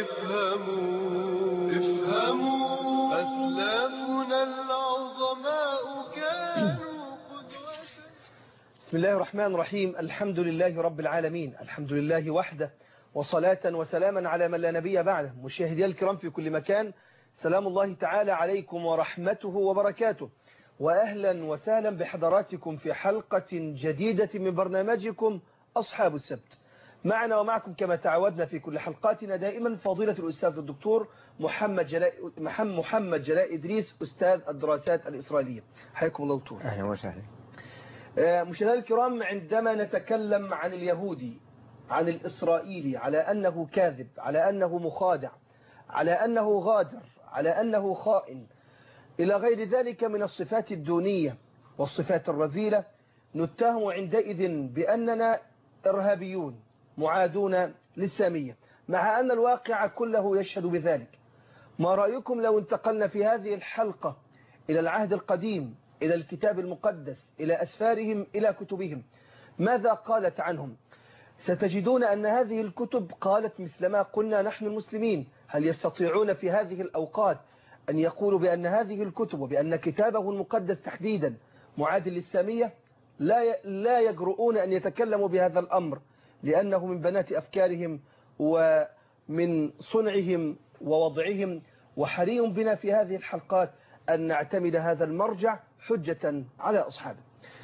افهموا افهموا أسلافنا العظماء كانوا قدوة بسم الله الرحمن الرحيم الحمد لله رب العالمين الحمد لله وحده وصلاة وسلاما على من لا نبي بعده مشاهدي الكرام في كل مكان سلام الله تعالى عليكم ورحمته وبركاته وأهلا وسهلا بحضراتكم في حلقة جديدة من برنامجكم أصحاب السبت معنا ومعكم كما تعودنا في كل حلقاتنا دائما فضيلة الأستاذ الدكتور محمد جلاء محمد جلاء إدريس أستاذ الدراسات الإسرائيلية حياكم الله دكتور أهلا وسهلا مشاهدينا الكرام عندما نتكلم عن اليهودي عن الإسرائيلي على أنه كاذب على أنه مخادع على أنه غادر على أنه خائن إلى غير ذلك من الصفات الدونية والصفات الرذيلة نتهم عندئذ بأننا إرهابيون معادون للسامية مع أن الواقع كله يشهد بذلك ما رأيكم لو انتقلنا في هذه الحلقة إلى العهد القديم إلى الكتاب المقدس إلى أسفارهم إلى كتبهم ماذا قالت عنهم ستجدون أن هذه الكتب قالت مثلما قلنا نحن المسلمين هل يستطيعون في هذه الأوقات أن يقولوا بأن هذه الكتب وبأن كتابه المقدس تحديدا معادل للسامية لا لا يجرؤون أن يتكلموا بهذا الأمر لأنه من بنات أفكارهم ومن صنعهم ووضعهم وحري بنا في هذه الحلقات أن نعتمد هذا المرجع حجة على أصحابه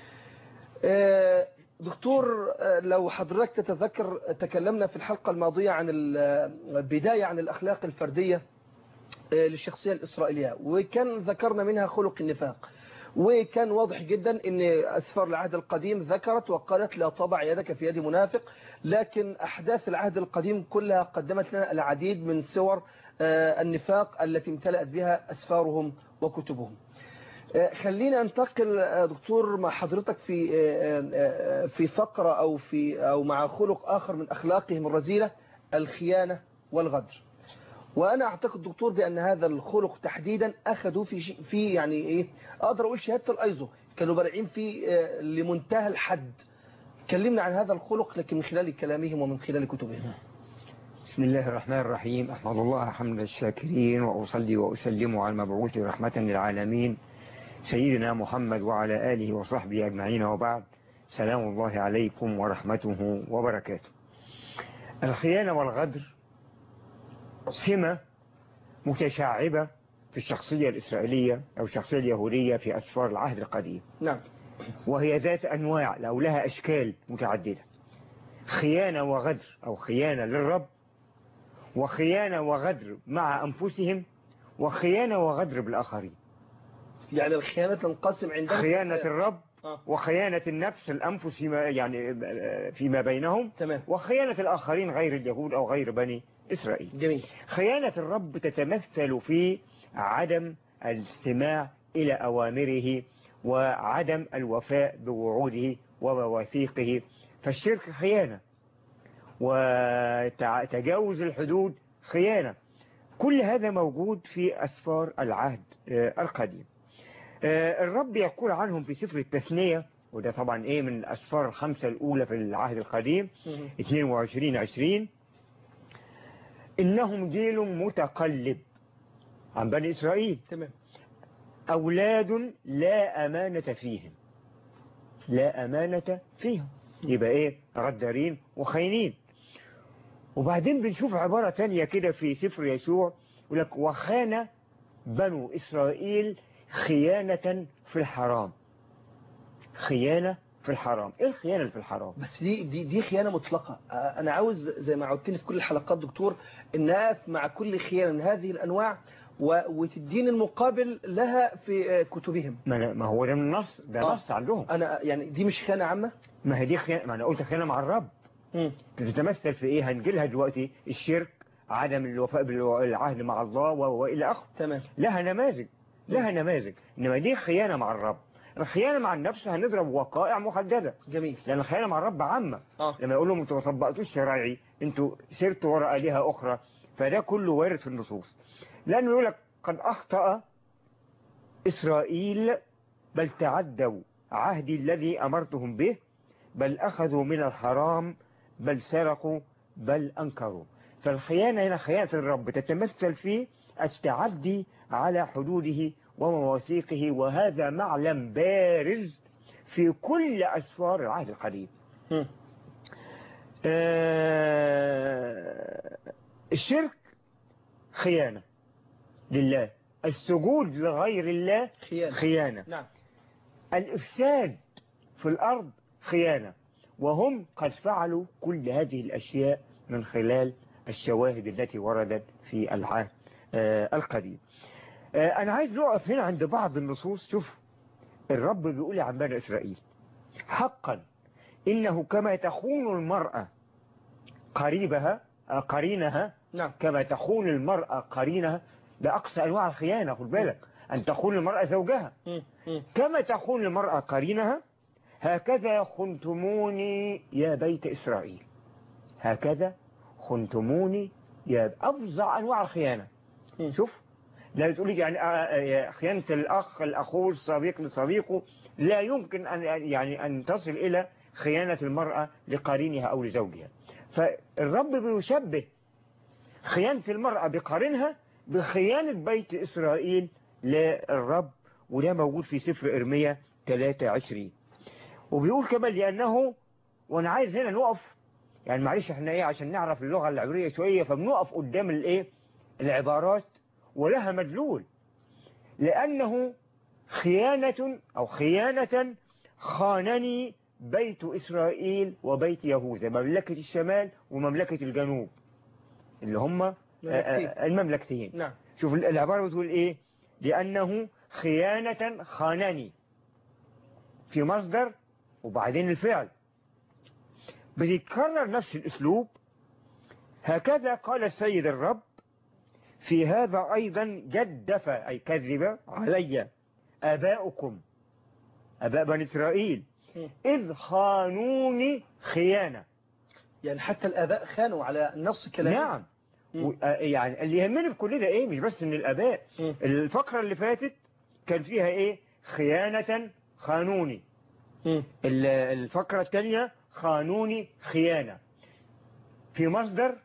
دكتور لو حضرتك تتذكر تكلمنا في الحلقة الماضية عن البداية عن الأخلاق الفردية للشخصية الإسرائيلية وكان ذكرنا منها خلق النفاق وكان واضح جدا ان أسفار العهد القديم ذكرت وقالت لا تضع يدك في يد منافق لكن أحداث العهد القديم كلها قدمت لنا العديد من صور النفاق التي امتلأت بها أسفارهم وكتبهم خلينا ننتقل دكتور مع حضرتك في في فقرة أو في أو مع خلق آخر من أخلاقهم الرذيلة الخيانة والغدر وأنا أعتقد دكتور بأن هذا الخلق تحديدا أخذوا في في يعني إيه أقدر أقول شهادة الأيزو كانوا بارعين فيه لمنتهى الحد كلمنا عن هذا الخلق لكن من خلال كلامهم ومن خلال كتبهم بسم الله الرحمن الرحيم أحمد الله حمد الشاكرين وأصلي وأسلم على المبعوث رحمة للعالمين سيدنا محمد وعلى آله وصحبه أجمعين وبعد سلام الله عليكم ورحمته وبركاته الخيانة والغدر سمة متشعبة في الشخصية الإسرائيلية أو الشخصية اليهودية في أسفار العهد القديم نعم وهي ذات أنواع أو لها أشكال متعددة خيانة وغدر أو خيانة للرب وخيانة وغدر مع أنفسهم وخيانة وغدر بالآخرين يعني الخيانة تنقسم عندنا خيانة الرب وخيانة النفس الأنفس فيما يعني فيما بينهم تمام وخيانة الآخرين غير اليهود أو غير بني إسرائيل جميل خيانة الرب تتمثل في عدم الاستماع إلى أوامره وعدم الوفاء بوعوده ومواثيقه فالشرك خيانة وتجاوز الحدود خيانة كل هذا موجود في أسفار العهد القديم الرب يقول عنهم في سفر التثنية وده طبعا ايه من الأسفار الخمسة الأولى في العهد القديم 22 20 إنهم جيل متقلب عن بني إسرائيل تمام أولاد لا أمانة فيهم لا أمانة فيهم يبقى إيه غدارين وخاينين وبعدين بنشوف عبارة تانية كده في سفر يسوع يقول لك وخان بنو إسرائيل خيانة في الحرام خيانة في الحرام ايه الخيانة في الحرام بس دي دي دي خيانة مطلقة انا عاوز زي ما عودتني في كل الحلقات دكتور ان اقف مع كل خيانة من هذه الانواع وتدين المقابل لها في كتبهم ما, ما هو ده من النص ده آه. نص عندهم انا يعني دي مش خيانة عامة ما هي دي خيانة ما انا قلت خيانة مع الرب مم. تتمثل في ايه هنجيلها دلوقتي الشرك عدم الوفاء بالعهد مع الله والى اخره تمام لها نماذج لها نماذج انما دي خيانة مع الرب الخيانة مع النفس هنضرب وقائع محددة جميل لأن الخيانة مع الرب عامة اه لما يقول لهم انتوا ما طبقتوش شرعي انتوا سرتوا وراء آلهة أخرى فده كله وارد في النصوص لأنه يقول لك قد أخطأ إسرائيل بل تعدوا عهدي الذي أمرتهم به بل أخذوا من الحرام بل سرقوا بل أنكروا فالخيانة هنا خيانة الرب تتمثل في التعدي على حدوده ومواثيقه وهذا معلم بارز في كل أسفار العهد القديم مم. آه، الشرك خيانة لله السجود لغير الله خيانة خيانة نعم الإفساد في الأرض خيانة وهم قد فعلوا كل هذه الأشياء من خلال الشواهد التي وردت في العهد آه، القديم آه، أنا عايز نقف هنا عند بعض النصوص شوف الرب بيقول عن بني إسرائيل حقا إنه كما تخون المرأة قريبها آه، قرينها نعم كما تخون المرأة قرينها ده أقصى أنواع الخيانة خد بالك أن تخون المرأة زوجها مم. مم. كما تخون المرأة قرينها هكذا خنتموني يا بيت إسرائيل هكذا خنتموني يا أفظع أنواع الخيانة مم. شوف لا تقول لي يعني آه، آه، خيانة الأخ الأخوه الصديق لصديقه لا يمكن أن يعني أن تصل إلى خيانة المرأة لقرينها أو لزوجها فالرب بيشبه خيانة المرأة بقرينها بخيانة بيت إسرائيل للرب وده موجود في سفر إرميا 23 وبيقول كمان لأنه وأنا عايز هنا نقف يعني معلش احنا ايه عشان نعرف اللغة العبرية شوية فبنقف قدام الايه العبارات ولها مدلول لأنه خيانة أو خيانة خانني بيت إسرائيل وبيت يهوذا مملكة الشمال ومملكة الجنوب اللي هم مملكتين. المملكتين نعم شوف العبارة بتقول ايه لأنه خيانة خانني في مصدر وبعدين الفعل بيتكرر نفس الأسلوب هكذا قال السيد الرب في هذا أيضا جدف أي كذب علي آباؤكم آباء بني إسرائيل مم. إذ خانوني خيانة يعني حتى الآباء خانوا على نص كلامه نعم مم. و- آه، يعني اللي يهمني في كل ده ايه مش بس ان الاباء مم. الفقرة اللي فاتت كان فيها ايه خيانة خانوني مم. ال- الفقرة الثانية خانوني خيانة في مصدر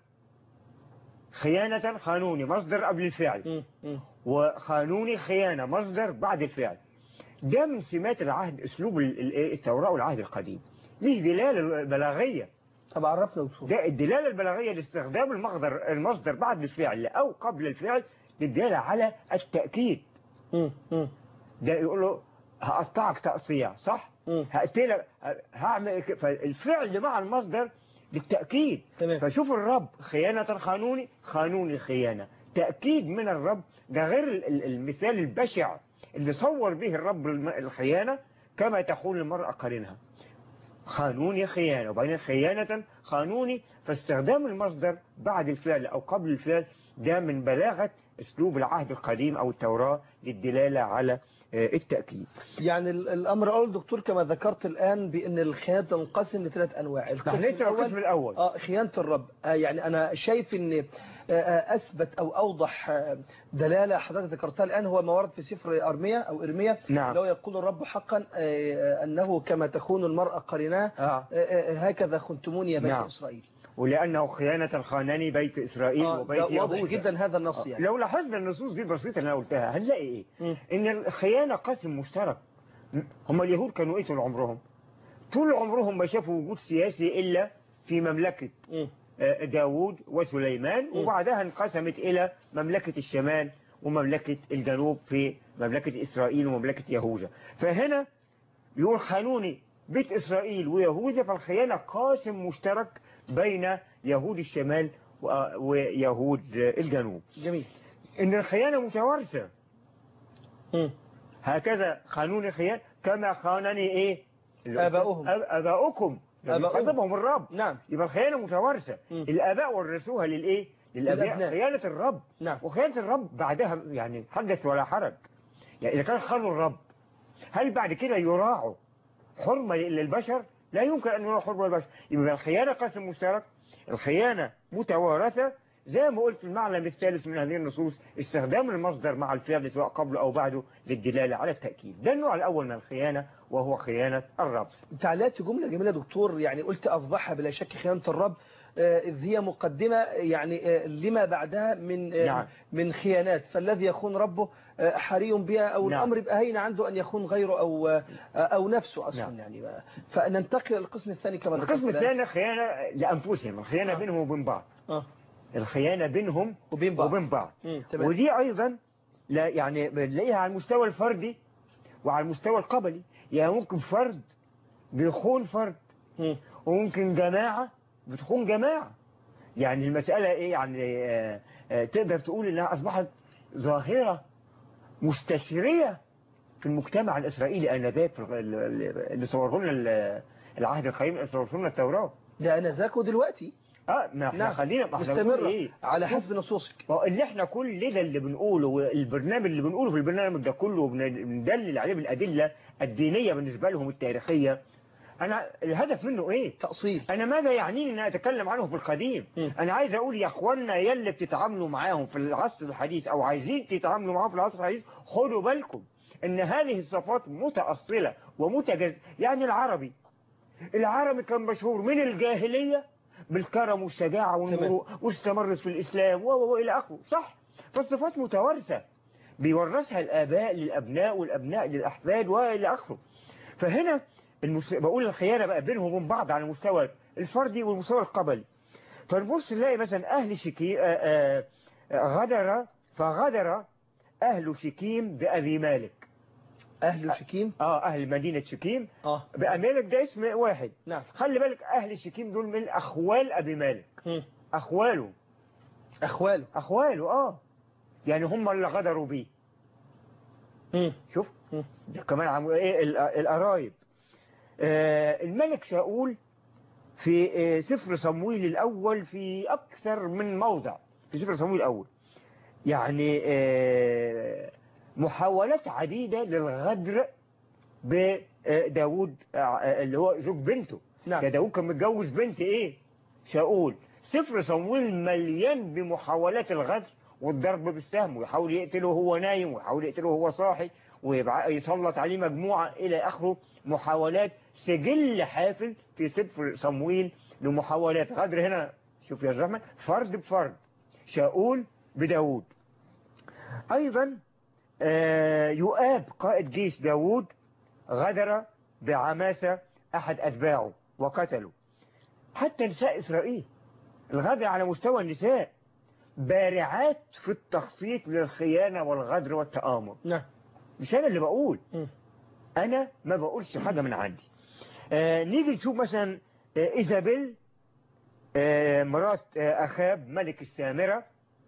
خيانة خانوني مصدر قبل الفعل مم. مم. وخانوني خيانة مصدر بعد الفعل ده من سمات العهد اسلوب ال- ال- التوراة والعهد القديم ليه دلالة بلاغية طب عرفنا دكتور ده الدلالة البلاغية لاستخدام المصدر المصدر بعد الفعل أو قبل الفعل للدلالة على التأكيد مم. مم. ده يقول له هقطعك تقطيع صح؟ مم. هقتلك هعمل ك- فالفعل مع المصدر للتأكيد تمام. فشوف الرب خيانة خانوني خانوني الخيانة تأكيد من الرب ده غير ال- ال- المثال البشع اللي صور به الرب الم- الخيانة كما تخون المرأة قرينها خانوني خيانة وبعدين خيانة خانوني فاستخدام المصدر بعد الفعل أو قبل الفعل ده من بلاغة أسلوب العهد القديم أو التوراة للدلالة على آه، التأكيد يعني ال- الأمر أول دكتور كما ذكرت الآن بأن الخيانة تنقسم لثلاث أنواع نحن القسم لسه القسم الأول آه خيانة الرب آه يعني أنا شايف أن آه، آه، أثبت أو أوضح آه، دلالة حضرتك ذكرتها الآن هو ما ورد في سفر أرميا أو إرميا نعم. لو يقول الرب حقا آه، أنه كما تخون المرأة قرناه آه. آه، آه، هكذا خنتموني يا بني نعم. إسرائيل ولأنه خيانة خانني بيت إسرائيل آه، وبيت ده واضح يهوذا جدا هذا النص يعني لو لاحظنا النصوص دي بسيطة اللي أنا قلتها هنلاقي إيه مم. إن الخيانة قسم مشترك هم اليهود كانوا إيه طول عمرهم طول عمرهم ما شافوا وجود سياسي إلا في مملكة مم. آه، داوود وسليمان وبعدها انقسمت إلى مملكة الشمال ومملكة الجنوب في مملكة إسرائيل ومملكة يهوذا فهنا يقول خانوني بيت إسرائيل ويهوذا فالخيانة قاسم مشترك بين يهود الشمال و- ويهود الجنوب جميل إن الخيانة متوارثة مم. هكذا خانوني خيانة كما خانني إيه آباؤهم. أب- آباؤكم آباؤهم. خطبهم الرب نعم يبقى الخيانة متوارثة مم. الآباء ورثوها للإيه للأبناء للأبناء. خيانة الرب نعم وخيانة الرب بعدها يعني حدث ولا حرج يعني إذا كان خانوا الرب هل بعد كده يراعوا حرمة للبشر لا يمكن أن يراعوا حرمة للبشر يبقى الخيانة قسم مشترك الخيانة متوارثة زي ما قلت المعلم الثالث من هذه النصوص استخدام المصدر مع الفعل سواء قبله أو بعده للدلالة على التأكيد ده النوع الأول من الخيانة وهو خيانة الرب تعليقات جملة جميلة دكتور يعني قلت أفضحها بلا شك خيانة الرب آه، إذ هي مقدمة يعني آه، لما بعدها من آه، نعم. من خيانات فالذي يخون ربه آه، حري بها أو نعم. الأمر يبقى هين عنده أن يخون غيره أو آه، أو نفسه أصلا نعم. يعني فننتقل للقسم الثاني كما ذكرت القسم الآن. الثاني خيانة لأنفسهم الخيانة آه. بينهم وبين بعض آه. الخيانة بينهم وبين بعض وبين بعض مم، تمام. ودي أيضا لا يعني بنلاقيها على المستوى الفردي وعلى المستوى القبلي يعني ممكن فرد بيخون فرد مم. وممكن جماعة بتخون جماعة يعني المسألة إيه يعني آه، آه، تقدر تقول إنها أصبحت ظاهرة مستشرية في المجتمع الإسرائيلي آنذاك في ال- ال- اللي صوروا لنا ال- العهد القديم اللي صوروا لنا التوراة ده أنا ذاك ودلوقتي اه ما احنا نعم خلينا ما احنا بنقول مستمرة ايه على حسب نصوصك ما هو اللي احنا كل ده اللي بنقوله والبرنامج اللي بنقوله في البرنامج ده كله وبندلل عليه بالادله الدينيه بالنسبه لهم التاريخيه انا الهدف منه ايه تأصيل انا ماذا يعنيني ان اتكلم عنه في القديم م. انا عايز اقول يا اخوانا يلي بتتعاملوا معاهم في العصر الحديث او عايزين تتعاملوا معاهم في العصر الحديث خدوا بالكم ان هذه الصفات متأصلة ومتجز يعني العربي العربي كان مشهور من الجاهلية بالكرم والشجاعة والمروء واستمرت في الإسلام و- و- وإلى آخره صح فالصفات متوارثة بيورثها الآباء للأبناء والأبناء للأحفاد وإلى آخره فهنا المس... بقول الخيانة بقى بينهم وبين بعض على المستوى الفردي والمستوى القبلي فنبص نلاقي مثلا أهل شكي... آآ آآ غدر فغدر أهل شكيم بأبي مالك أهل شكيم آه أهل مدينة شكيم آه بأبي مالك ده اسم واحد نعم خلي بالك أهل شكيم دول من أخوال أبي مالك مم. أخواله أخواله أخواله آه يعني هم اللي غدروا بيه مم. شوف مم. ده كمان عم ايه ال- القرايب آه، الملك شاول في آه، سفر صمويل الأول في أكثر من موضع في سفر صمويل الأول يعني آه، محاولات عديدة للغدر بداود اللي هو زوج بنته نعم. ده داود كان متجوز بنت ايه شاول سفر صمويل مليان بمحاولات الغدر والضرب بالسهم ويحاول يقتله وهو نايم ويحاول يقتله وهو صاحي ويسلط عليه مجموعة إلى آخره محاولات سجل حافل في سفر صمويل لمحاولات غدر هنا شوف يا زلمة فرد بفرد شاول بداود أيضا آه، يؤاب قائد جيش داود غدر بعماسة أحد أتباعه وقتله حتى نساء إسرائيل الغدر على مستوى النساء بارعات في التخطيط للخيانة والغدر والتآمر نعم مش أنا اللي بقول مم. أنا ما بقولش حاجة من عندي آه نيجي نشوف مثلا آه إيزابيل آه مرات آه أخاب ملك السامرة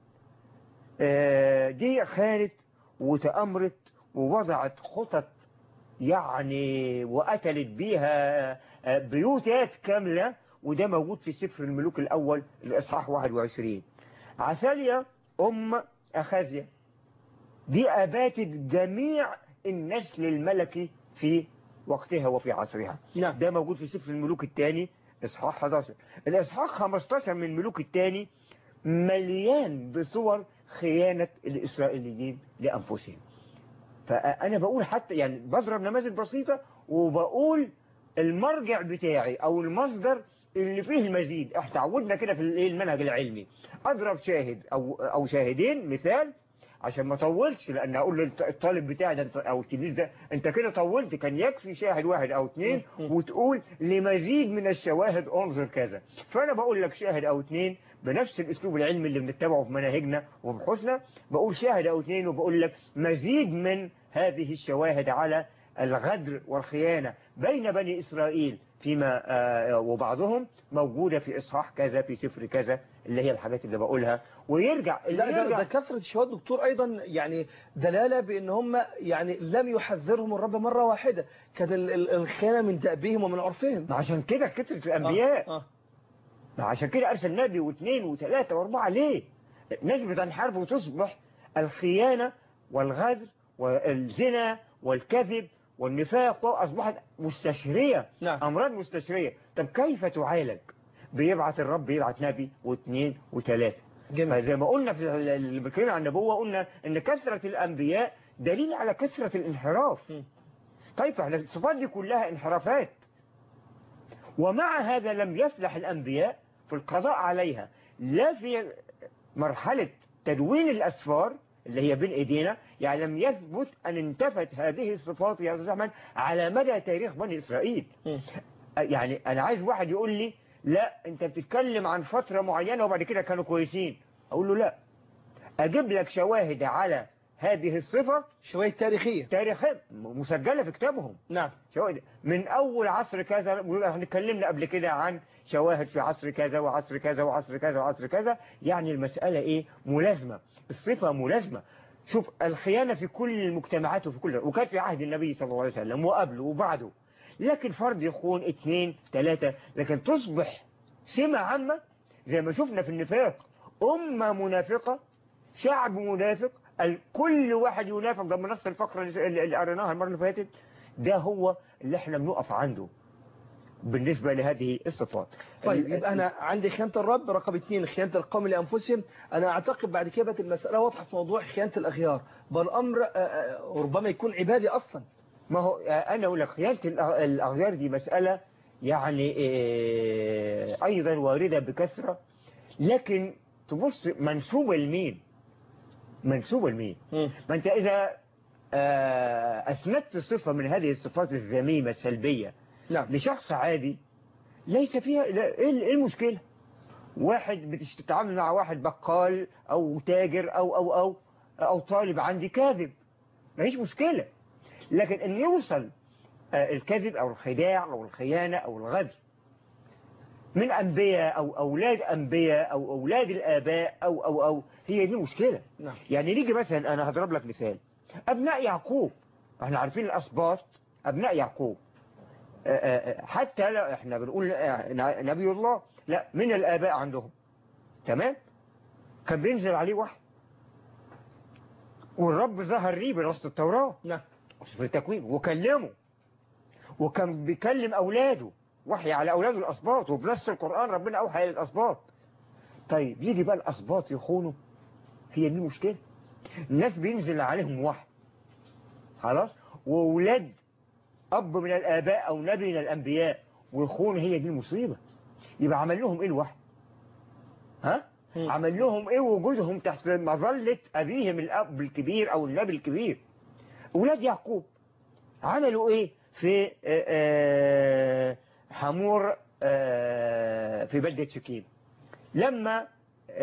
آه دي خانت وتأمرت ووضعت خطط يعني وقتلت بيها آه بيوتات كاملة وده موجود في سفر الملوك الأول الإصحاح 21 عثاليا أم أخازيا دي أباتت جميع النسل الملكي في وقتها وفي عصرها نعم ده موجود في سفر الملوك الثاني إصحاح 11 الإصحاح 15 من الملوك الثاني مليان بصور خيانة الإسرائيليين لأنفسهم فأنا بقول حتى يعني بضرب نماذج بسيطة وبقول المرجع بتاعي أو المصدر اللي فيه المزيد احنا تعودنا كده في الإيه المنهج العلمي أضرب شاهد أو أو شاهدين مثال عشان ما طولش لان اقول للطالب بتاعي ده أنت- او التلميذ ده انت كده طولت كان يكفي شاهد واحد او اثنين مم. وتقول لمزيد من الشواهد انظر كذا فانا بقول لك شاهد او اثنين بنفس الاسلوب العلمي اللي بنتبعه في مناهجنا وبحوثنا بقول شاهد او اثنين وبقول لك مزيد من هذه الشواهد على الغدر والخيانة بين بني إسرائيل فيما آه، وبعضهم موجودة في إصحاح كذا في سفر كذا اللي هي الحاجات اللي بقولها ويرجع اللي لا ده, يرجع ده كثرة الشهود دكتور أيضا يعني دلالة بأن هم يعني لم يحذرهم الرب مرة واحدة كان ال- ال- الخيانة من دأبهم ومن عرفهم ما عشان كده كثرة الأنبياء آه. آه. ما عشان كده أرسل نبي واثنين وثلاثة وأربعة ليه؟ الناس بتنحرف وتصبح الخيانة والغدر والزنا والكذب والنفاق أصبحت مستشرية نعم. أمراض مستشرية طب كيف تعالج؟ بيبعت الرب بيبعت نبي واثنين وثلاثة جميل فزي ما قلنا في اللي بنتكلم عن النبوة قلنا إن كثرة الأنبياء دليل على كثرة الانحراف م. طيب فاحنا الصفات دي كلها انحرافات ومع هذا لم يفلح الأنبياء في القضاء عليها لا في مرحلة تدوين الأسفار اللي هي بين ايدينا يعني لم يثبت ان انتفت هذه الصفات يا استاذ احمد على مدى تاريخ بني اسرائيل مم. يعني انا عايز واحد يقول لي لا انت بتتكلم عن فترة معينة وبعد كده كانوا كويسين اقول له لا اجيب لك شواهد على هذه الصفة شوية تاريخية تاريخية مسجلة في كتابهم نعم شواهد من اول عصر كذا احنا اتكلمنا قبل كده عن شواهد في عصر كذا وعصر كذا وعصر كذا وعصر كذا يعني المسألة ايه ملازمة الصفة ملازمة شوف الخيانة في كل المجتمعات وفي كل وكان في عهد النبي صلى الله عليه وسلم وقبله وبعده لكن فرد يخون اثنين ثلاثة لكن تصبح سمة عامة زي ما شفنا في النفاق أمة منافقة شعب منافق كل واحد ينافق ده من نص الفقرة اللي اللي قريناها المرة اللي فاتت ده هو اللي احنا بنقف عنده بالنسبة لهذه الصفات طيب ال- يبقى أنا عندي خيانة الرب رقم اثنين خيانة القوم لأنفسهم أنا أعتقد بعد كده بقت المسألة واضحة في موضوع خيانة الأغيار بل الأمر آه، آه، ربما يكون عبادي أصلا ما هو أنا أقول لك خيانة الأغ- الأغيار دي مسألة يعني إيه، أيضا واردة بكثرة لكن تبص منسوبة لمين منسوبة لمين ما أنت إذا آه، أسندت صفة من هذه الصفات الذميمة السلبية نعم لشخص عادي ليس فيها لا، ايه إيه المشكلة واحد بتتعامل مع واحد بقال او تاجر او او او او طالب عندي كاذب مفيش مشكلة لكن ان يوصل آه، الكذب او الخداع او الخيانة او الغدر من انبياء او اولاد انبياء او اولاد الاباء او او او هي دي المشكلة نعم يعني نيجي مثلا انا هضرب لك مثال ابناء يعقوب احنا عارفين الاسباط ابناء يعقوب آه، آه، حتى لو احنا بنقول آه، نبي الله لا من الآباء عندهم تمام كان بينزل عليه وحي والرب ظهر ليه بنص التوراة نعم في التكوين وكلمه وكان بيكلم أولاده وحي على أولاده الأسباط وبنص القرآن ربنا أوحى إلى الأسباط طيب يجي بقى الأسباط يخونوا هي دي المشكلة الناس بينزل عليهم وحي خلاص وأولاد أب من الآباء أو نبي من الأنبياء ويخون هي دي المصيبة يبقى عمل لهم إيه الوحي ها مم. عمل لهم إيه وجودهم تحت مظلة أبيهم الأب الكبير أو النبي الكبير أولاد يعقوب عملوا إيه في آه، آه، حمور آه، في بلدة شكيم لما آه،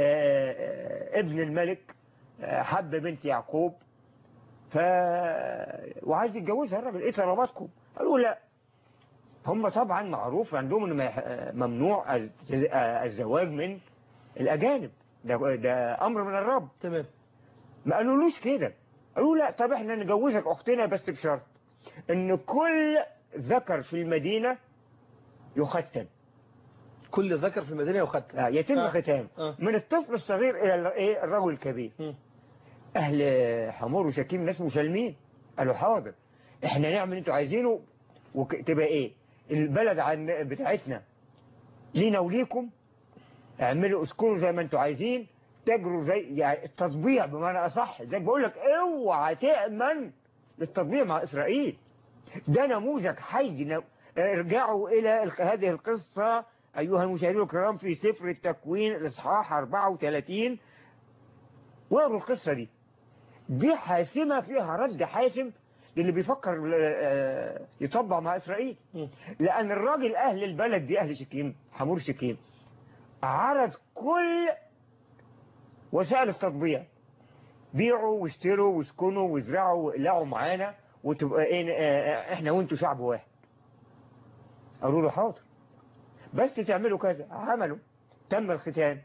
آه، ابن الملك آه، حب بنت يعقوب ف وعايز يتجوزها الراجل ايه طلباتكم قالوا لا هم طبعا معروف عندهم ان ما يح- ممنوع الز- الزواج من الاجانب ده, ده امر من الرب تمام ما قالولوش كده قالوا لا طب احنا نجوزك اختنا بس بشرط ان كل ذكر في المدينة يختن كل ذكر في المدينة يختم آه، يتم آه. ختانه آه. من الطفل الصغير الى ال- إيه، الرجل الكبير مم. اهل حمور وشكيم ناس مسالمين قالوا حاضر احنا نعمل اللي انتوا عايزينه وتبقى ايه البلد عن بتاعتنا لينا وليكم اعملوا اسكنوا زي ما انتوا عايزين تجروا زي يعني التطبيع بمعنى اصح زي بقول لك اوعى تامن للتطبيع مع اسرائيل ده نموذج حي ن- ارجعوا الى ال- هذه القصه ايها المشاهدون الكرام في سفر التكوين الاصحاح 34 واقروا القصه دي دي حاسمة فيها رد حاسم للي بيفكر آه، يطبع مع إسرائيل مم. لأن الراجل أهل البلد دي أهل شكيم حمور شكيم عرض كل وسائل التطبيع بيعوا واشتروا واسكنوا وازرعوا واقلعوا معانا وتبقى ايه آه، احنا وانتوا شعب واحد قالوا له حاضر بس تعملوا كذا عملوا تم الختان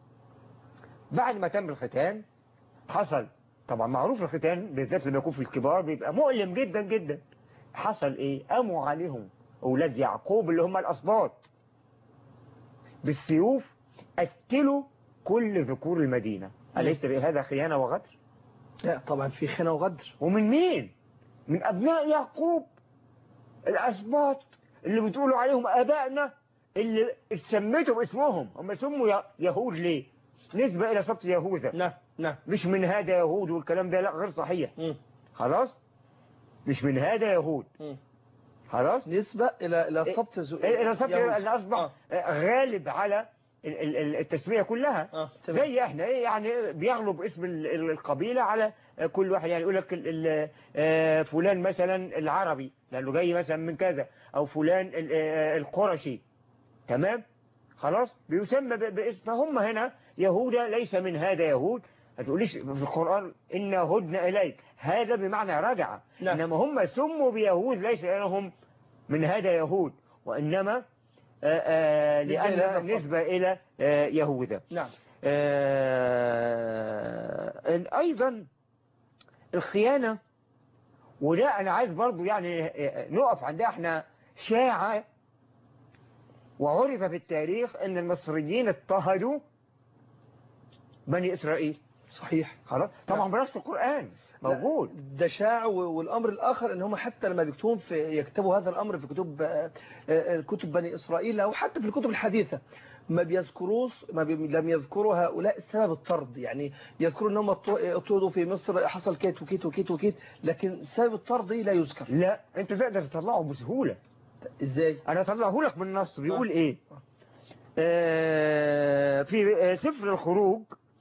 بعد ما تم الختان حصل طبعا معروف الختان بالذات لما يكون في الكبار بيبقى مؤلم جدا جدا حصل ايه قاموا عليهم اولاد يعقوب اللي هم الاسباط بالسيوف قتلوا كل ذكور المدينة أليس هذا خيانة وغدر لا طبعا في خنا وغدر ومن مين من أبناء يعقوب الأسباط اللي بتقولوا عليهم آبائنا اللي اتسميتوا باسمهم هم سموا يه- يهود ليه نسبة إلى سبط يهوذا نعم نعم مش من هذا يهود والكلام ده لا غير صحيح مم. خلاص مش من هذا يهود مم. خلاص نسبة إلى إلى سبط زو... إلى سبط يهود. اللي أصبح آه. غالب على ال- ال- ال- التسمية كلها اه تمام زي احنا ايه يعني بيغلب اسم ال- ال- القبيلة على كل واحد يعني يقول لك ال- ال- آه، فلان مثلا العربي لانه جاي مثلا من كذا او فلان ال- آه، القرشي تمام خلاص بيسمى ب- باسم فهم هنا يهودا ليس من هذا يهود ما تقوليش في القرآن إنا هدنا إليك هذا بمعنى رجع نعم. إنما هم سموا بيهود ليس لهم من هذا يهود وإنما آه، آه، نسبة إلى هذا لأن الصف. نسبة إلى آه، يهوذا نعم آه، أيضا الخيانة وده أنا عايز برضو يعني آه، نقف عندها احنا شاعة وعرف في التاريخ أن المصريين اضطهدوا بني إسرائيل صحيح خلاص طبعا بنص القرآن موجود ده شاع و- والامر الاخر ان هم حتى لما بيكتبون في يكتبوا هذا الامر في كتب آه، آه، كتب بني اسرائيل او حتى في الكتب الحديثه ما بيذكروش ما بي لم يذكروا هؤلاء سبب الطرد يعني يذكروا ان هم اطو- اطردوا في مصر حصل كيت وكيت وكيت وكيت لكن سبب الطرد لا يذكر لا انت تقدر تطلعه بسهولة ازاي انا اطلعه لك من النص بيقول ايه آه في آه، سفر الخروج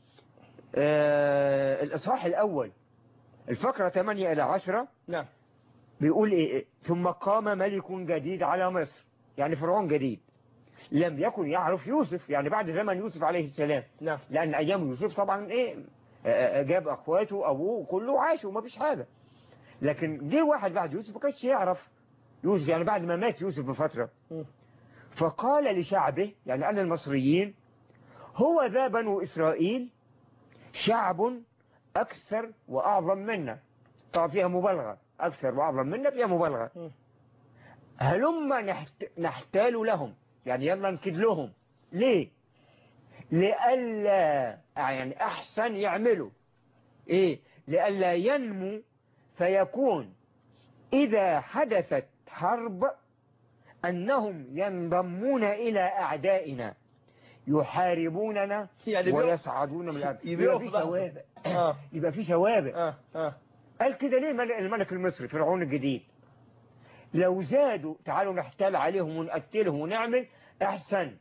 آه الاصحاح الاول الفقرة 8 الى 10 نعم بيقول ايه ثم قام ملك جديد على مصر يعني فرعون جديد لم يكن يعرف يوسف يعني بعد زمن يوسف عليه السلام نعم لان ايام يوسف طبعا ايه آه، آه، جاب اخواته ابوه كله عاشوا ما فيش حاجه لكن جه واحد بعد يوسف ما كانش يعرف يوسف يعني بعد ما مات يوسف بفتره مم. فقال لشعبه يعني أنا المصريين هو ذا بنو إسرائيل شعب أكثر وأعظم منا طبعا فيها مبالغة أكثر وأعظم منا فيها مبالغة مم. هلما نحت... نحتال لهم يعني يلا نكد لهم ليه لألا يعني أحسن يعملوا إيه لألا ينمو فيكون إذا حدثت حرب أنهم ينضمون إلى أعدائنا يحاربوننا يعني بيقف- ويصعدون من الأرض يبقى يبقوا في في لحظة. سوابق اه يبقى في سوابق اه اه قال كده ليه مل- الملك المصري فرعون الجديد لو زادوا تعالوا نحتال عليهم ونقتلهم ونعمل احسن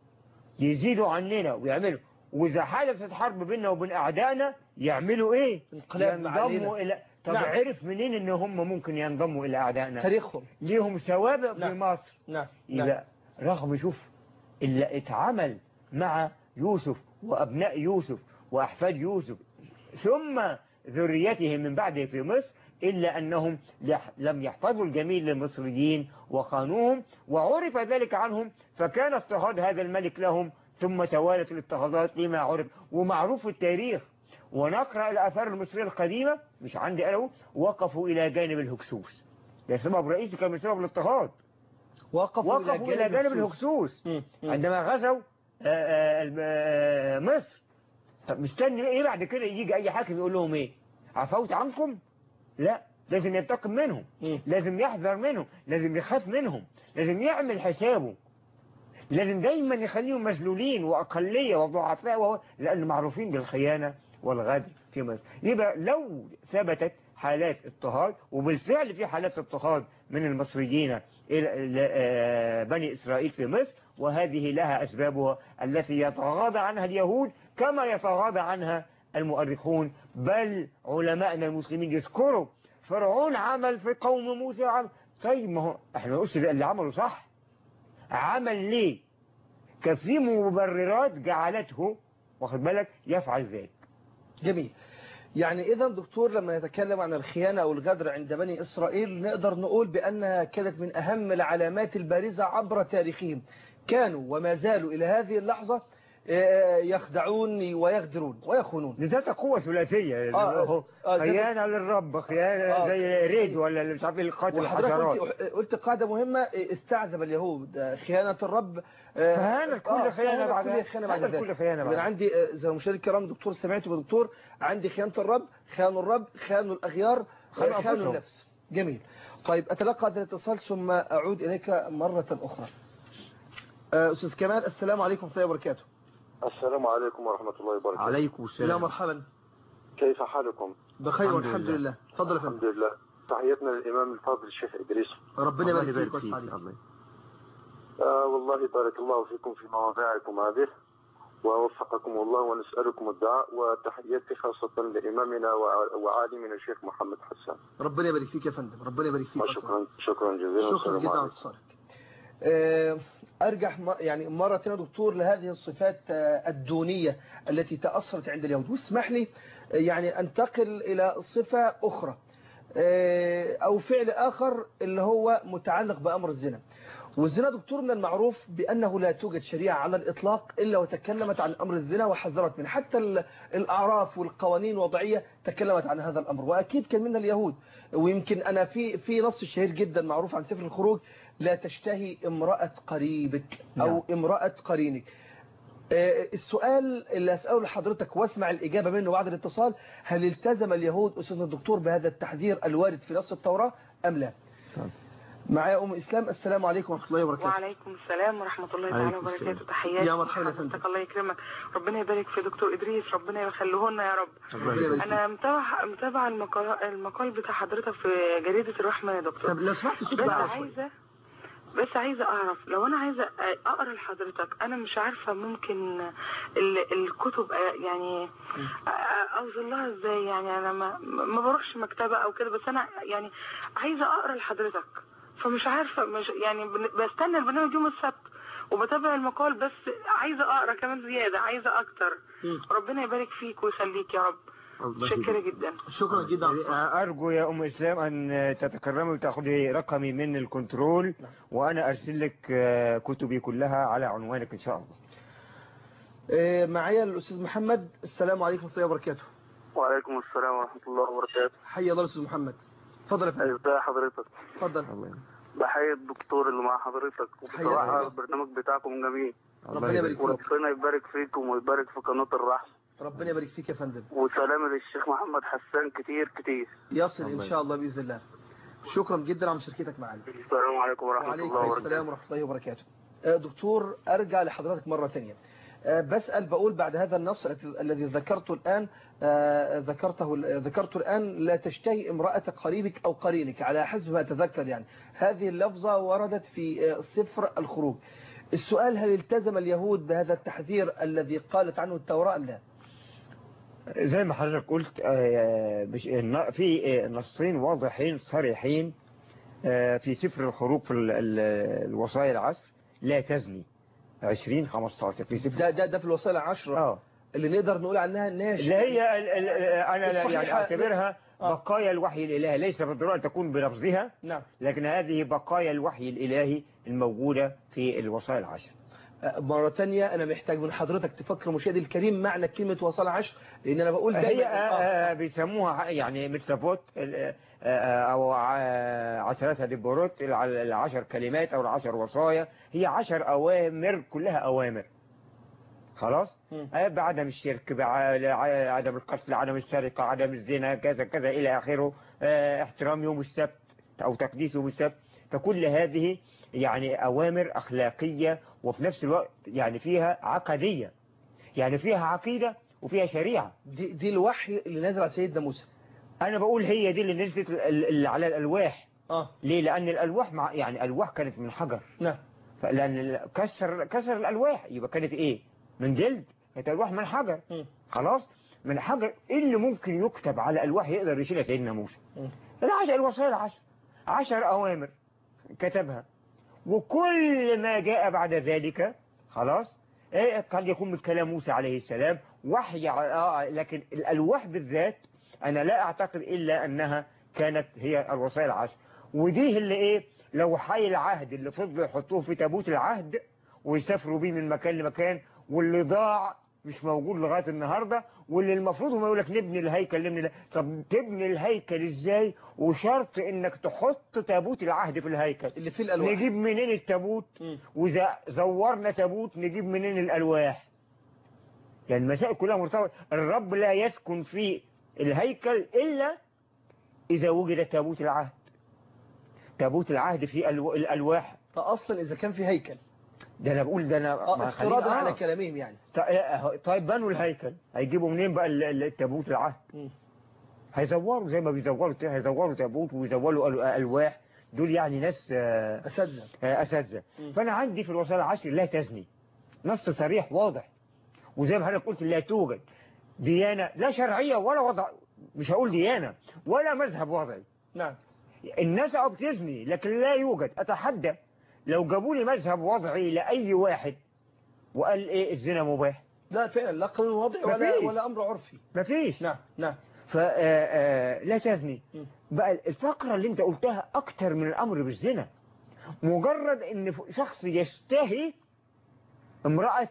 يزيدوا عننا ويعملوا واذا حدثت حرب بيننا وبين اعدائنا يعملوا ايه انقلاب علينا. ينضموا الى طب نعم. عرف منين ان هم ممكن ينضموا الى اعدائنا تاريخهم ليهم سوابق في نعم. مصر نعم نعم يبقى رغم شوف اللي اتعمل مع يوسف وأبناء يوسف وأحفاد يوسف ثم ذريتهم من بعده في مصر إلا أنهم لح- لم يحفظوا الجميل للمصريين وخانوهم وعرف ذلك عنهم فكان اضطهاد هذا الملك لهم ثم توالت الاضطهادات لما عرف ومعروف في التاريخ ونقرأ الآثار المصرية القديمة مش عندي أنا وقفوا إلى جانب الهكسوس ده سبب رئيسي كان من سبب الاضطهاد وقفوا, وقفوا إلى جانب الهكسوس مم. مم. عندما غزوا آه، آه، الم- آه، مصر طب مستني ايه بعد كده يجي اي حاكم يقول لهم ايه عفوت عنكم لا لازم ينتقم منهم مم. لازم يحذر منهم لازم يخاف منهم لازم يعمل حسابه لازم دايما يخليهم مذلولين واقليه وضعفاء وهو- لان معروفين بالخيانه والغدر في مصر يبقى لو ثبتت حالات اضطهاد وبالفعل في حالات اضطهاد من المصريين الى إلى، آه، بني اسرائيل في مصر وهذه لها اسبابها التي يتغاضى عنها اليهود كما يتغاضى عنها المؤرخون بل علماءنا المسلمين يذكروا فرعون عمل في قوم موسى عمل طيب ما هو احنا ما نقولش ده اللي عمله صح عمل ليه كان في مبررات جعلته واخد بالك يفعل ذلك جميل يعني إذا دكتور لما نتكلم عن الخيانة أو الغدر عند بني إسرائيل نقدر نقول بأنها كانت من أهم العلامات البارزة عبر تاريخهم كانوا وما زالوا إلى هذه اللحظة آه، يخدعون ويغدرون ويخونون ذات قوة ثلاثية آه، هو آه، زي- خيانة للرب خيانة آه. زي ريد ولا اللي مش عارف ايه القاتل وحضرتك الحشرات قلت, قلت قاعدة مهمة استعذب اليهود آه، خيانة الرب آه، فهانت كل آه، خيانة فهانت بعدها. كل خيانة بعد فهانت ذلك كل خيانة يبقى بعدها. عندي آه، زي المشاهد الكرام دكتور سمعته بدكتور عندي خيانة الرب خانوا الرب خانوا الأغيار خانوا آه، خانوا أنفسهم. النفس جميل طيب أتلقى هذا الاتصال ثم أعود إليك مرة أخرى آه، أستاذ كمال السلام عليكم ورحمة الله وبركاته السلام عليكم ورحمة الله وبركاته عليكم يا مرحبا كيف حالكم؟ بخير الحمد والحمد لله. لله تفضل يا الحمد فندم لله تحياتنا للإمام الفاضل الشيخ إدريس ربنا الله يبارك فيك يبارك ويسعدك فيك الله آه والله بارك الله فيكم في مواضيعكم هذه ووفقكم الله ونسألكم الدعاء وتحياتي خاصة لإمامنا وع- وعالمنا الشيخ محمد حسان ربنا يبارك فيك يا فندم ربنا يبارك فيك وشكرا شكرا جزيلا شكرا والسلام جدا على عليكم. اتصالك آه، ارجع م- يعني مرة ثانية دكتور لهذه الصفات آه، الدونية التي تأثرت عند اليهود واسمح لي آه، يعني انتقل الى صفة اخرى آه، او فعل اخر اللي هو متعلق بامر الزنا والزنا دكتور من المعروف بأنه لا توجد شريعة على الإطلاق إلا وتكلمت عن أمر الزنا وحذرت منه حتى ال- الأعراف والقوانين الوضعية تكلمت عن هذا الأمر وأكيد كان منها اليهود ويمكن أنا في في نص شهير جدا معروف عن سفر الخروج لا تشتهي امرأة قريبك أو نعم. امرأة قرينك آه، السؤال اللي أسأله لحضرتك واسمع الإجابة منه بعد الاتصال هل التزم اليهود أستاذ الدكتور بهذا التحذير الوارد في نص التوراة أم لا طبعا. معايا أم إسلام السلام عليكم ورحمة الله وبركاته وعليكم السلام ورحمة الله تعالى عليكم السلام. وبركاته تحياتي يا مرحبا يا حضرتك فندم. الله يكرمك ربنا يبارك في دكتور إدريس ربنا يخليه لنا يا رب ربنا يبارك فيك. أنا متابعة متابعة المقال, المقال بتاع حضرتك في جريدة الرحمة يا دكتور طب لو سمحت الصوت بس بقى شوية. عايزة بس عايزة أعرف لو أنا عايزة أقرأ لحضرتك أنا مش عارفة ممكن ال- الكتب يعني أوصل لها إزاي يعني أنا ما, ما بروحش مكتبة أو كده بس أنا يعني عايزة أقرأ لحضرتك فمش عارفة مش يعني بن- بستنى البرنامج يوم السبت وبتابع المقال بس عايزة أقرأ كمان زيادة عايزة أكتر مم. ربنا يبارك فيك ويخليك يا رب الله شكرا جدا شكرا جدا على الصوت. أرجو يا أم إسلام أن تتكرمي وتأخذي رقمي من الكنترول وأنا أرسل لك آه، كتبي كلها على عنوانك إن شاء الله آه، معايا الأستاذ محمد السلام عليكم ورحمة الله وبركاته وعليكم السلام ورحمة الله وبركاته حي الله الأستاذ محمد اتفضل يا فندم ازاي حضرتك اتفضل الله بحيي الدكتور اللي مع حضرتك حيا وبصراحة الله. البرنامج بتاعكم جميل ربنا يبارك فيك وربنا يبارك فيكم ويبارك في قناة الرحمة ربنا يبارك فيك يا فندم وسلام للشيخ محمد حسان كتير كتير يصل إن الله شاء الله بإذن الله شكرا جدا على مشاركتك معنا السلام عليكم ورحمة الله وعليكم وبركاته السلام ورحمة الله وبركاته آه، دكتور أرجع لحضرتك مرة ثانية آه، بسأل بقول بعد هذا النص الذي- الذي ذكرته الآن آه، ذكرته ذكرته الآن لا تشتهي امرأة قريبك أو قرينك على حسب ما أتذكر يعني هذه اللفظة وردت في آه، سفر الخروج السؤال هل التزم اليهود بهذا التحذير الذي قالت عنه التوراة أم لا زي ما حضرتك قلت آه، بش- الن- في آه، نصين واضحين صريحين آه، في سفر الخروج في ال- ال- الوصايا العصر لا تزني 20 15 في سفر ده ده ده في الوصايا العشرة اه اللي نقدر نقول عنها ناشئ اللي هي ال- ال- انا لا- يعني الصحيحة- اعتبرها آه. بقايا الوحي الالهي ليس بالضروره أن تكون بلفظها نعم لكن هذه بقايا الوحي الالهي الموجوده في الوصايا العشر مرة تانية أنا محتاج من حضرتك تفكر مشاهدي الكريم معنى كلمة وصل عشر لأن أنا بقول هي دايما آه، آه. آه، بيسموها يعني مثل فوت ال- آه، آه، او ع- عشرات ديبوروت الع- العشر كلمات او العشر وصايا هي عشر اوامر كلها اوامر خلاص مم. آه، بعدم الشرك بعدم القتل عدم السرقة عدم الزنا كذا كذا إلى آخره آه، احترام يوم السبت أو تقديس يوم السبت فكل هذه يعني أوامر أخلاقية وفي نفس الوقت يعني فيها عقدية يعني فيها عقيدة وفيها شريعة دي, دي الوحي اللي نازل على سيدنا موسى أنا بقول هي دي اللي نزلت ال- اللي على الألواح اه ليه لأن الألواح مع يعني الألواح كانت من حجر نعم لأن ال- كسر كسر الألواح يبقى كانت إيه من جلد كانت الألواح من حجر مم. خلاص من حجر ايه اللي ممكن يكتب على الواح يقدر يشيلها سيدنا موسى مم. العشر الوصايا العشر عشر اوامر كتبها وكل ما جاء بعد ذلك خلاص ايه قد يكون من كلام موسى عليه السلام وحي ع- آه لكن الالواح بالذات انا لا اعتقد الا انها كانت هي الوصايا العشر ودي اللي ايه لو حي العهد اللي فضلوا يحطوه في تابوت العهد ويسافروا بيه من مكان لمكان واللي ضاع مش موجود لغايه النهارده واللي المفروض هم يقول لك نبني الهيكل نبني ال- طب تبني الهيكل ازاي وشرط انك تحط تابوت العهد في الهيكل اللي فيه الألواح نجيب منين التابوت مم. واذا زورنا تابوت نجيب منين الالواح يعني المسائل كلها مرتبطه الرب لا يسكن في الهيكل الا اذا وجد تابوت العهد تابوت العهد في الو... الالواح فأصلا إذا كان في هيكل ده انا بقول ده انا اه ما خلينا- افتراضا آه. على كلامهم يعني ط- طيب بنوا الهيكل هيجيبوا منين بقى ال- ال- التابوت العهد مم. هيزوروا زي ما بيزوروا هيزوروا تابوت ويزوروا أل- الواح دول يعني ناس آه، أساتذة آه، اساتذه مم. فانا عندي في الوصايا العشر لا تزني نص صريح واضح وزي ما حضرتك قلت لا توجد ديانة لا شرعية ولا وضع مش هقول ديانة ولا مذهب وضعي نعم الناس اه بتزني لكن لا يوجد اتحدى لو جابوا لي مذهب وضعي لاي واحد وقال ايه الزنا مباح لا فعلا لا قانون وضعي ولا مفيش. ولا امر عرفي مفيش نعم نعم فلا تزني م. بقى الفقرة اللي انت قلتها اكتر من الامر بالزنا مجرد ان ف- شخص يشتهي امرأة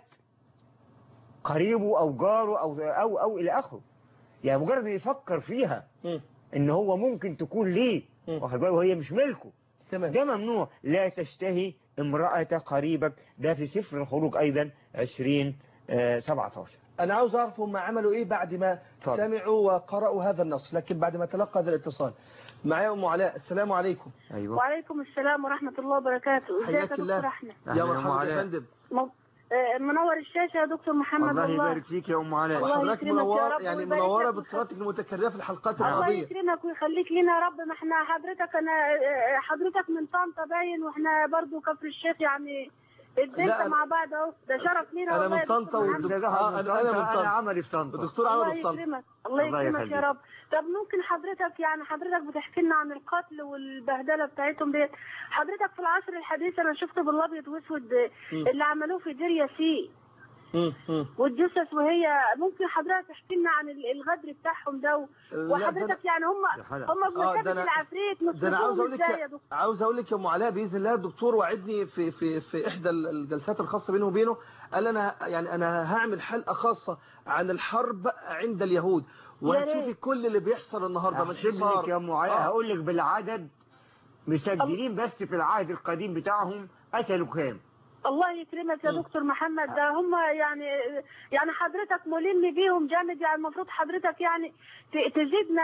قريبه او جاره او او او الى اخره يعني مجرد ان يفكر فيها مم. ان هو ممكن تكون ليه م. واخد بالك وهي مش ملكه تمام ده ممنوع لا تشتهي امرأة قريبك ده في سفر الخروج أيضا 20 آه، 17 انا عاوز اعرف هم عملوا ايه بعد ما اتفضل. سمعوا وقرأوا هذا النص لكن بعد ما تلقى هذا الاتصال معايا ام علاء السلام عليكم أيوة وعليكم السلام ورحمة الله وبركاته ازيك يا حياك الله. دكتور احمد يا أهلا أم مرحبا يا علاء. فندم مو- آه، منور الشاشة يا دكتور محمد الله والله يبارك فيك يا أم علاء الله وحضرتك يكرمك يا منور رب يعني ويبارك منورة لك باتصالاتك المتكررة في الحلقات نعم. الله العربية يكرمك ويخليك لينا يا رب ما احنا حضرتك انا آه، حضرتك من طنطا باين واحنا برضو كفر الشيخ يعني لا، الدلتا أنا- مع بعض اهو ده شرف لينا أنا والله من يا دكتور طنطا محمد. والدكتور- آه آه، أنا- أنا من أنا طنطا. عملي في طنطا الدكتور الله عمرو الطنطا يكرمك الله الله يكرمك يخليك. يا رب طب ممكن حضرتك يعني حضرتك بتحكي لنا عن القتل والبهدله بتاعتهم ديت حضرتك في العصر الحديث انا شفت بالابيض واسود مم. اللي عملوه في دير ياسين مم، مم. والجثث وهي ممكن حضرتك تحكي لنا عن ال- الغدر بتاعهم ده و- لا، ده وحضرتك يعني هم يا حلقة. هم آه، ده بمثابه أنا- العفريت ده انا عاوز نصرفوهم اقول ازاي يا لك دكتور عاوز اقول لك يا ام علاء باذن الله الدكتور وعدني في في في احدى الجلسات الخاصه بينه وبينه قال انا يعني انا هعمل حلقه خاصه عن الحرب عند اليهود وهتشوفي ريت. كل اللي بيحصل النهارده من أحسب لك حصار يا أم علاء آه. هقول لك بالعدد مسجلين بس في العهد القديم بتاعهم قتلوا كام الله يكرمك يا مم. دكتور محمد ده هم يعني يعني حضرتك ملم بيهم جامد يعني المفروض حضرتك يعني ت- تزيدنا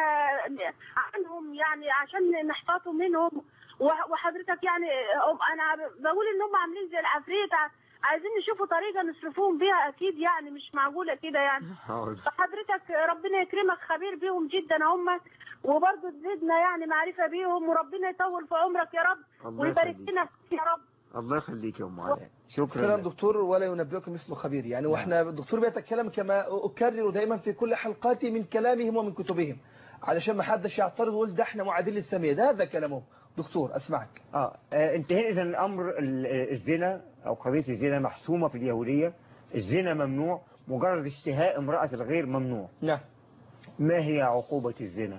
عنهم يعني عشان نحتاطوا منهم وح- وحضرتك يعني هم- انا بقول ان هم عاملين زي العفريت ع- عايزين نشوفوا طريقه نصرفوهم بيها اكيد يعني مش معقوله كده يعني فحضرتك ربنا يكرمك خبير بيهم جدا هم وبرضه تزيدنا يعني معرفه بيهم وربنا يطول في عمرك يا رب الله ويبارك يخليك. لنا فيك يا رب الله يخليك يا أم علاء فعلا شكرا دكتور ولا ينبئكم مثل خبير يعني واحنا الدكتور بيتكلم كما اكرر دائما في كل حلقاتي من كلامهم ومن كتبهم علشان ما حدش يعترض ويقول ده احنا معادين للساميه ده هذا كلامهم دكتور اسمعك آه آه، انتهينا إذا الأمر ال- آه، الزنا أو قضية الزنا محسومة في اليهودية الزنا ممنوع مجرد اشتهاء امرأة الغير ممنوع نعم ما هي عقوبة الزنا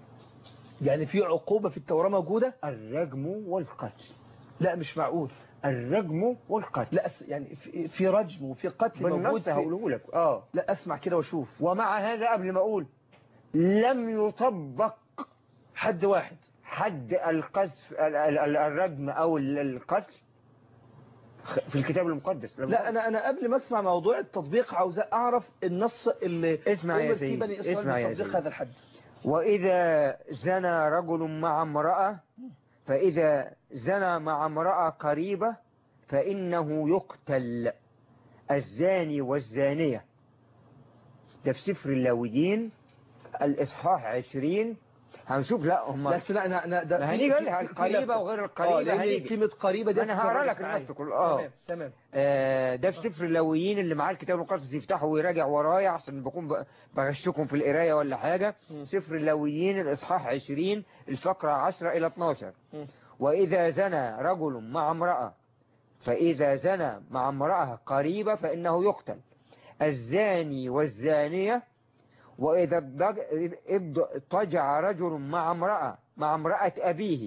يعني في عقوبه في التوراه موجوده الرجم والقتل لا مش معقول الرجم والقتل لا أس- يعني في- في رجم وفي قتل موجود بالنص في... هقوله لك اه لا اسمع كده واشوف ومع هذا قبل ما اقول لم يطبق حد واحد حد القذف ال- ال- ال- الرجم او ال- القتل خ- في الكتاب المقدس لم لا انا انا قبل ما اسمع موضوع التطبيق عاوز اعرف النص اللي اسمع يا أمر في سيدي، بني اسرائيل اسمع يا بتطبيق سيدي. هذا الحد وإذا زنى رجل مع امرأة فإذا زنى مع امرأة قريبة فإنه يقتل الزاني والزانية ده في سفر اللاويين الإصحاح عشرين هنشوف لا هم لا لا انا انا ده ما في- هنيجي في- لها في- في القريبة لفة. وغير اه القريبة لان هنيجي كلمه قريبه دي أنا هقرا لك معايا. النص كله اه تمام تمام آه، ده في سفر اللاويين اللي معاه الكتاب المقدس يفتحه ويراجع ورايا عشان بكون ب- بغشكم في القرايه ولا حاجه مم. سفر اللاويين الاصحاح 20 الفقره 10 الى 12 مم. واذا زنى رجل مع امراه فاذا زنى مع امراه قريبه فانه يقتل الزاني والزانيه واذا اضطج- اض- اضطجع رجل مع امراه مع امراه ابيه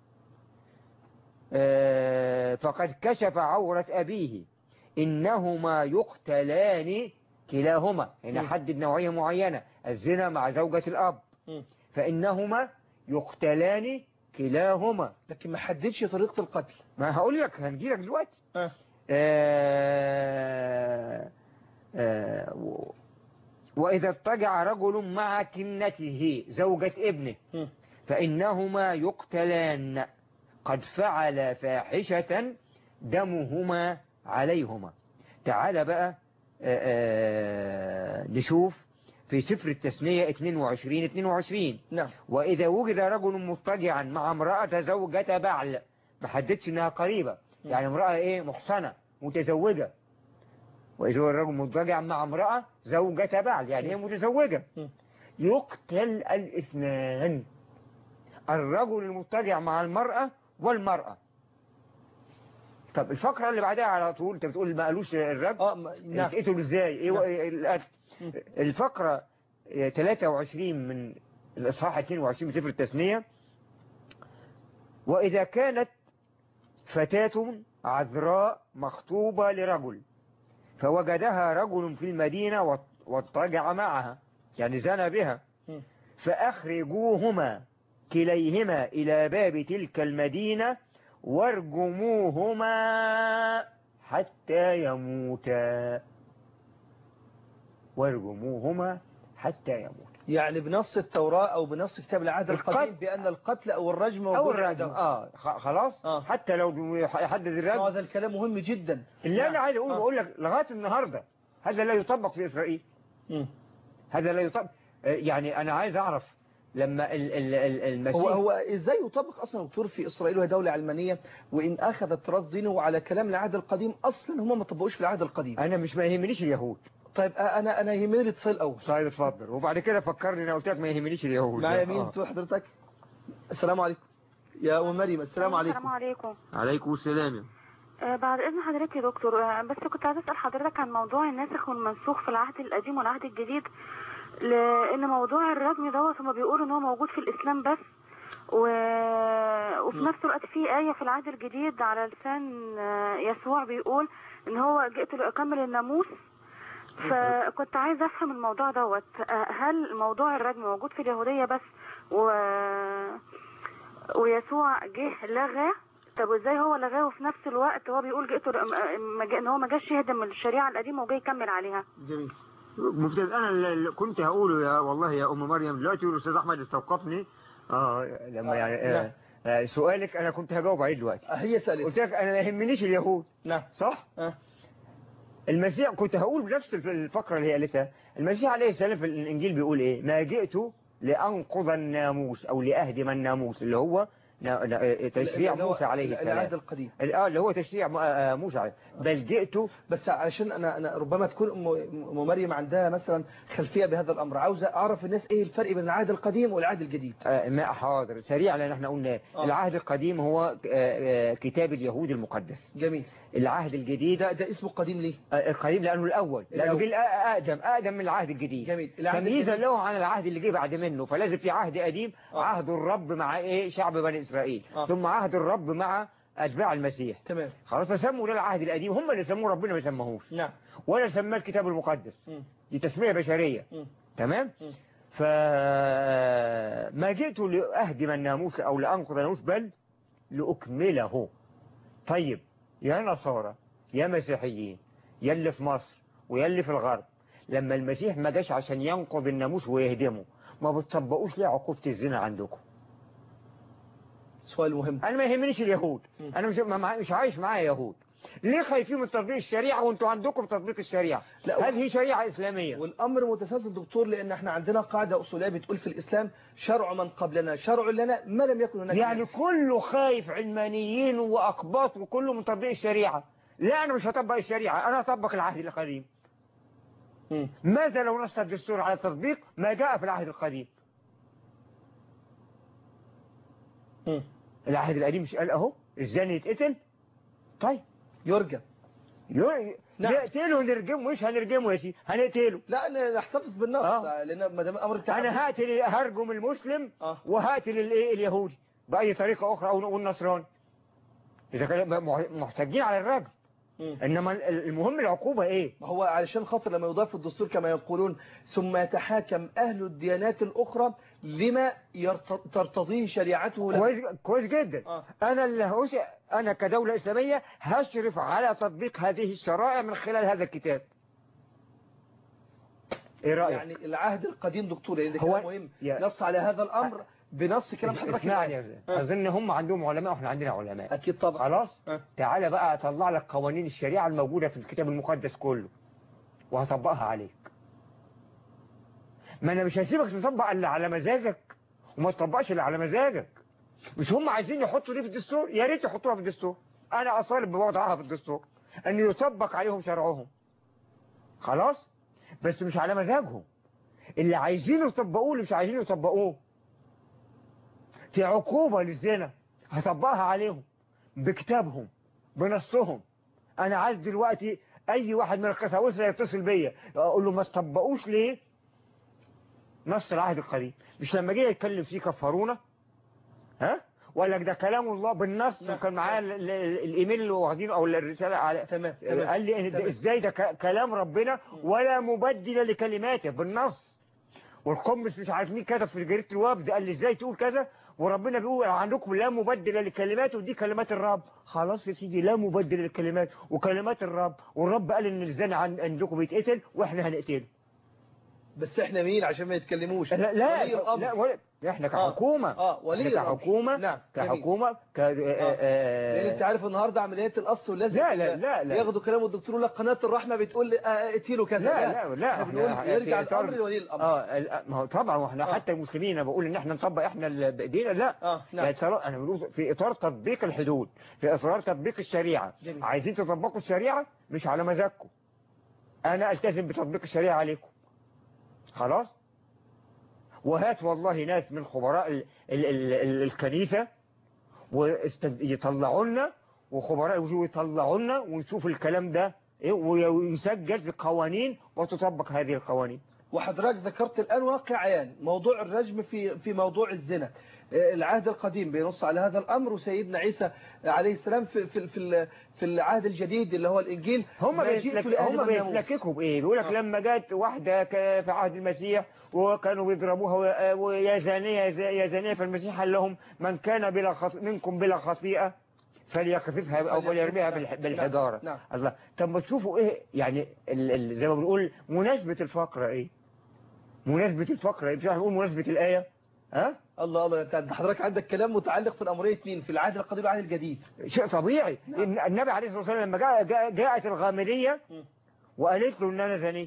آه، فقد كشف عورة أبيه إنهما يقتلان كلاهما هنا مم. حدد نوعية معينة الزنا مع زوجة الأب مم. فإنهما يقتلان كلاهما لكن ما حددش طريقه القتل ما هقول لك هنجي لك دلوقتي آه. آه، آه، و- وإذا اضطجع رجل مع كنته زوجة ابنه مم. فإنهما يقتلان قد فعل فاحشة دمهما عليهما تعال بقى آه، آه، نشوف في سفر التثنية 22 22 نعم وإذا وجد رجل مضطجعا مع امرأة زوجة بعل ما حددش إنها قريبة يعني امرأة إيه محصنة متزوجة وإذا هو الرجل مضطجع مع امرأة زوجة بعل يعني هي متزوجة م. يقتل الاثنان الرجل المضطجع مع المرأة والمرأة طب الفقرة اللي بعدها على طول انت بتقول ما قالوش الرجل اه ما- نعم يتقتل ازاي ايه نعم. إيه القتل م. الفقرة آه، 23 من الإصحاح 22 من سفر التثنية وإذا كانت فتاة عذراء مخطوبة لرجل فوجدها رجل في المدينة وات- واضطجع معها يعني زنى بها م. فأخرجوهما كليهما إلى باب تلك المدينة وارجموهما حتى يموتا وارجموهما حتى يموتا يعني بنص التوراة أو بنص كتاب العهد القتل. القديم بأن القتل أو الرجم أو موجود الرجم عندهم. آه خ- خلاص آه. حتى لو يحدد الرجم هذا الكلام مهم جدا اللي أنا نعم. عايز أقوله آه. بقول لك لغاية النهاردة هذا لا يطبق في إسرائيل مم. هذا لا يطبق آه، يعني أنا عايز أعرف لما ال- ال- ال- المسيح هو هو ازاي يطبق اصلا دكتور في اسرائيل وهي دوله علمانيه وان اخذت راس دينه على كلام العهد القديم اصلا هم ما طبقوش في العهد القديم أنا مش ما يهمنيش اليهود طيب آه، انا انا يهمني الاتصال الاول طيب اتفضل وبعد كده فكرني أنا قلت لك ما يهمنيش اليهود معايا مين آه. انتوا حضرتك السلام عليكم يا ام مريم السلام السلام عليكم عليكم عليكم السلام آه، بعد اذن حضرتك يا دكتور آه، بس كنت عايزه اسال حضرتك عن موضوع الناسخ والمنسوخ في العهد القديم والعهد الجديد لان موضوع الرجم دوت هما بيقولوا ان هو موجود في الاسلام بس و... وفي نفس الوقت في آية في العهد الجديد على لسان آه، يسوع بيقول ان هو جئت لأكمل الناموس فكنت عايزة افهم الموضوع دوت آه، هل موضوع الرجم موجود في اليهودية بس و... ويسوع جه لغى طب ازاي هو لغاه وفي نفس الوقت هو بيقول جئت ل- ما جا- ان هو ما جاش يهدم الشريعه القديمه وجاي يكمل عليها جميل ممتاز انا اللي كنت هقوله يا والله يا ام مريم دلوقتي الاستاذ احمد استوقفني اه لما يعني نعم. آه آه سؤالك انا كنت هجاوب عليه دلوقتي آه، هي سالت قلت لك انا ما يهمنيش اليهود نعم صح آه. المسيح كنت هقول بنفس الفقره اللي هي قالتها المسيح عليه السلام في الانجيل بيقول ايه ما جئت لانقض الناموس او لاهدم الناموس اللي هو نا- نا- تشريع اللي هو موسى عليه العهد السلام القديم اه اللي هو تشريع م- آه، موسى عليه بل جئت بس علشان انا انا ربما تكون ام أم مريم عندها مثلا خلفيه بهذا الامر عاوزه اعرف الناس ايه الفرق بين العهد القديم والعهد الجديد آه، ما حاضر سريع لان احنا قلنا آه. العهد القديم هو آه، آه، كتاب اليهود المقدس جميل العهد الجديد ده ده اسمه قديم ليه آه، القديم لانه الاول لانه الأول. جه الأ- اقدم اقدم من العهد الجديد جميل العهد تمييزا الجديد له عن العهد اللي جه بعد منه فلازم في عهد قديم آه. عهد الرب مع ايه شعب بني اسرائيل آه. ثم عهد الرب مع اتباع المسيح تمام خلاص فسموا ده العهد القديم هم اللي سموه ربنا ما سماهوش نعم ولا سماه الكتاب المقدس مم. دي تسميه بشريه مم. تمام مم. فما جئت لأهدم الناموس أو لأنقض الناموس بل لأكمله طيب يا نصارى يا مسيحيين يا اللي في مصر ويا اللي في الغرب لما المسيح ما جاش عشان ينقض الناموس ويهدمه ما بتطبقوش ليه عقوبة الزنا عندكم سؤال مهم أنا ما يهمنيش اليهود مم. أنا مش ما- مع- مش عايش معايا يهود ليه خايفين من تطبيق الشريعة وانتوا عندكم تطبيق الشريعة لا، هذه شريعة إسلامية والامر متسلسل دكتور لان احنا عندنا قاعده اصوليه بتقول في الاسلام شرع من قبلنا شرع لنا ما لم يكن هناك يعني ناس. كله خايف علمانيين وأقباط وكله من تطبيق الشريعة لا أنا مش هطبق الشريعة أنا هطبق العهد القديم مم. ماذا لو نص الدستور على تطبيق ما جاء في العهد القديم مم. العهد القديم مش قال أهو الزاني يتقتل طيب يرجى يو- نعم. نقتله نرجمه مش هنرجمه يا سيدي هنقتله لا ن- نحتفظ بالنص آه. لان ما دام امر التعبد أنا هقتل هرجم المسلم آه. وهقتل الايه اليهودي بأي طريقة أخرى أو والنصراني إذا كان محتاجين على الرجل مم. إنما المهم العقوبة إيه ما هو علشان خاطر لما يضاف الدستور كما يقولون ثم يتحاكم أهل الديانات الأخرى لما يرت- ترتضيه شريعته له كويس كويس جدا آه. انا اللي هوش انا كدولة اسلامية هشرف على تطبيق هذه الشرائع من خلال هذا الكتاب ايه رأيك يعني العهد القديم دكتور لأن ده هو- كلام مهم يا- نص على هذا الأمر بنص كلام حضرتك اسمعني الآن. يا أستاذ. اظن هم عندهم علماء واحنا عندنا علماء أكيد طبعا خلاص آه. تعالى بقى اطلع لك قوانين الشريعة الموجودة في الكتاب المقدس كله وهطبقها عليك ما انا مش هسيبك تطبق اللي على مزاجك وما تطبقش اللي على مزاجك مش هم عايزين يحطوا دي في الدستور يا ريت يحطوها في الدستور انا اطالب بوضعها في الدستور ان يطبق عليهم شرعهم خلاص بس مش على مزاجهم اللي عايزينه يطبقوه اللي مش عايزينه يطبقوه في عقوبة للزنا هطبقها عليهم بكتابهم بنصهم انا عايز دلوقتي اي واحد من القساوسه يتصل بيا اقول له ما تطبقوش ليه نص العهد القديم مش لما جه يتكلم فيه كفرونا ها ولا ده كلام الله بالنص نعم. وكان معاه ال- ال- الايميل اللي واخدينه او الرساله على تمام تمام قال لي إن ده تمام. ازاي ده ك- كلام ربنا ولا مبدل لكلماته بالنص والقمص مش عارف مين كتب في جريده الوفد قال لي ازاي تقول كذا وربنا بيقول عندكم لا مبدل لكلماته ودي كلمات الرب خلاص يا سيدي لا مبدل للكلمات وكلمات الرب والرب قال ان الزنا عن- عندكم بيتقتل واحنا هنقتله بس احنا مين عشان ما يتكلموش لا لا ولي الأمر. لا ولا احنا آه. كحكومه اه ولي احنا الأمر. كحكومه نعم جميل. كحكومه ك لان انت آه، عارف النهارده عمليات القص واللزق لا لا لا لا ياخدوا كلام الدكتور يقول لك قناه الرحمه بتقول آه، اقتلوا كذا لا لا لا احنا بنقول احنا يرجع في إطار- الامر لولي الامر اه ال- ما هو طبعا واحنا آه. حتى المسلمين أنا بقول ان احنا نطبق احنا ال- بايدينا لا اه نعم يعني ترى انا بقول في اطار تطبيق الحدود في اطار تطبيق الشريعه جميل. عايزين تطبقوا الشريعه مش على مزاجكم انا التزم بتطبيق الشريعه عليكم خلاص وهات والله ناس من خبراء ال ال ال ال الكنيسه ويطلعوا لنا وخبراء الوجوه يطلعوا لنا ونشوف الكلام ده إيه وي- ويسجل في قوانين وتطبق هذه القوانين وحضرتك ذكرت الآن واقعيان موضوع الرجم في في موضوع الزنا آه، العهد القديم بينص على هذا الأمر وسيدنا عيسى عليه السلام في في في في العهد الجديد اللي هو الإنجيل هم ما جئت بيتلك... لأهل هم من يموت. بيتلككوا بايه بيقول لك آه. لما جت واحده ك- في عهد المسيح وكانوا بيضربوها و- ويا زانيه يا زا- يا زانيه فالمسيح قال لهم من كان بلا خط... منكم بلا خطيئه فليقذفها او فليرميها بالح... بالحجاره نعم. الله طب ما تشوفوا ايه يعني ال... ال... زي ما بنقول مناسبه الفقره ايه مناسبه الفقره ايه مش احنا بنقول مناسبه الايه ها الله الله انت أنت حضرتك عندك كلام متعلق في الأمرين اثنين في العهد القديم والعهد الجديد شيء طبيعي نعم. إن النبي عليه الصلاه والسلام لما جاء جاء جاءت الغامديه م. وقالت له ان انا زنيت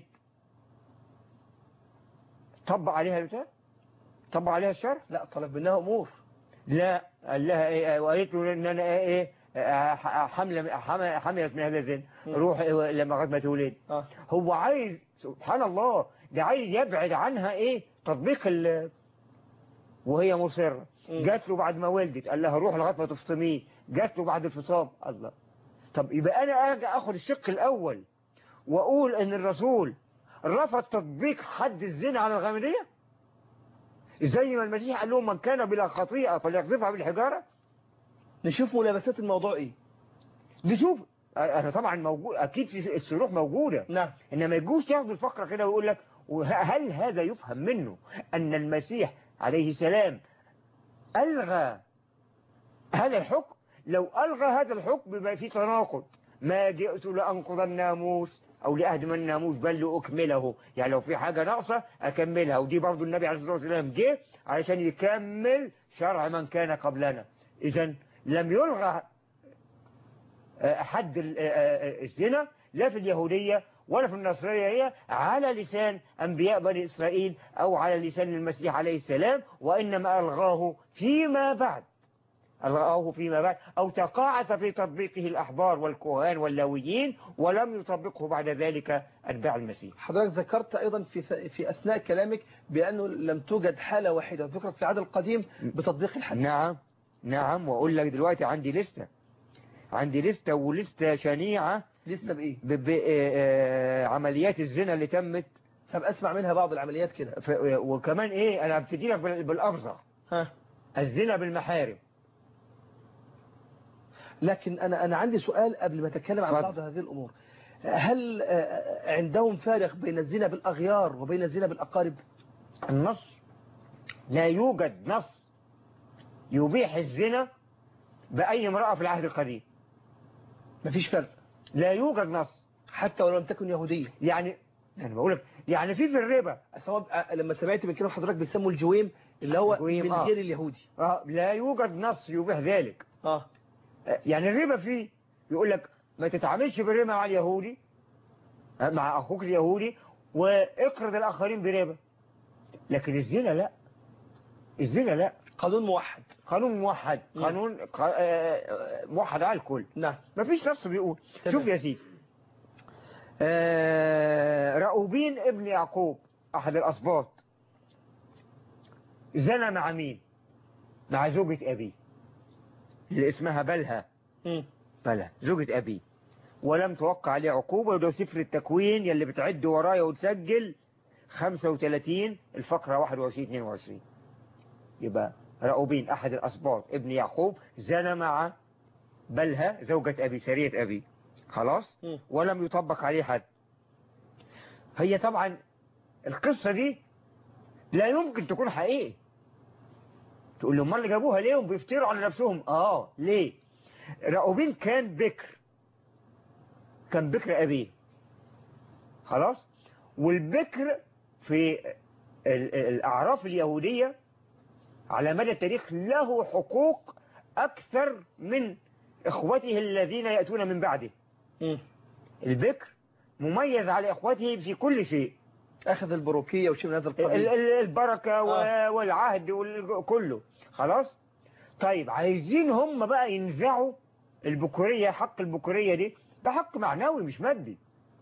طبق عليها البتاع طبق عليها الشرع لا طلب منها أمور لا قال لها ايه وقالت له ان انا ايه ايه حمله حمل- حملت من هذا الزنا م. روح إيه لما غد ما تولد اه هو عايز سبحان الله ده عايز يبعد عنها ايه تطبيق ال وهي مصرة مم. جات له بعد ما ولدت قال لها روح لغايه ما تفطميه جات له بعد الفصام الله طب يبقى انا اجي اخد الشق الاول واقول ان الرسول رفض تطبيق حد الزنا على الغامديه زي ما المسيح قال لهم من كان بلا خطيئه فليقذفها بالحجاره نشوف ملابسات الموضوع إيه نشوف انا طبعا موجود اكيد في الشروح موجوده نعم انما يجوز ياخد الفقره كده ويقول لك وه- هل هذا يفهم منه ان المسيح عليه السلام الغى هذا الحكم لو الغى هذا الحكم يبقى في تناقض ما جئت لانقض الناموس او لاهدم الناموس بل لاكمله يعني لو في حاجه ناقصه اكملها ودي برضو النبي عليه الصلاه والسلام جه علشان يكمل شرع من كان قبلنا اذا لم يلغى آه، حد ال- آه، آه، الزنا لا في اليهودية ولا في النصرانية على لسان أنبياء بني إسرائيل أو على لسان المسيح عليه السلام وإنما ألغاه فيما بعد ألغاه فيما بعد أو تقاعس في تطبيقه الأحبار والكهان واللاويين ولم يطبقه بعد ذلك أتباع المسيح حضرتك ذكرت أيضا في في أثناء كلامك بأنه لم توجد حالة واحدة ذكرت في العهد القديم بتطبيق الحد نعم نعم وأقول لك دلوقتي عندي لستة عندي لستة ولستة شنيعة لسه بإيه بعمليات الزنا اللي تمت طب أسمع منها بعض العمليات كده ف- وكمان ايه انا هبتدي لك بال- بالابزع ها الزنا بالمحارم لكن أنا أنا عندي سؤال قبل ما أتكلم عن اتفضل. بعض هذه الأمور هل آه، عندهم فارق بين الزنا بالأغيار وبين الزنا بالأقارب النص لا يوجد نص يبيح الزنا بأي امرأة في العهد القديم مفيش فرق لا يوجد نص حتى ولو لم تكن يهودية يعني انا بقول لك يعني في في الربا سواء آه، لما سمعت من كلام حضرتك بيسموا الجويم اللي هو الجويم، من آه. غير اليهودي آه لا يوجد نص يبيح ذلك اه آه، يعني الربا فيه يقول لك ما تتعاملش بالربا مع اليهودي آه، مع اخوك اليهودي واقرض الاخرين بربا لكن الزنا لا الزنا لا قانون موحد قانون موحد مم. قانون ق- آه، آه، موحد على الكل نعم مفيش نص بيقول تمام. شوف يا سيدي آه، رأوبين ابن يعقوب أحد الأسباط زنى مع مين مع زوجة أبيه اللي اسمها بلها مم. بلها زوجة أبيه ولم توقع عليه عقوبة وده سفر التكوين يلي بتعد ورايا وتسجل 35 الفقرة 21 22 يبقى رأوبين أحد الأسباط ابن يعقوب زنى مع بلها زوجة أبي سرية أبي خلاص مم. ولم يطبق عليه حد هي طبعا القصة دي لا يمكن تكون حقيقية تقول لهم اللي جابوها ليه وبيفتروا على نفسهم اه ليه رأوبين كان بكر كان بكر أبيه خلاص والبكر في ال- ال- الأعراف اليهودية على مدى التاريخ له حقوق أكثر من إخوته الذين يأتون من بعده مم. البكر مميز على إخوته في كل شيء أخذ البروكية وشيء من هذا ال- القبيل ال- البركة و- آه. والعهد وكله خلاص طيب عايزين هم بقى ينزعوا البكورية حق البكورية دي ده حق معنوي مش مادي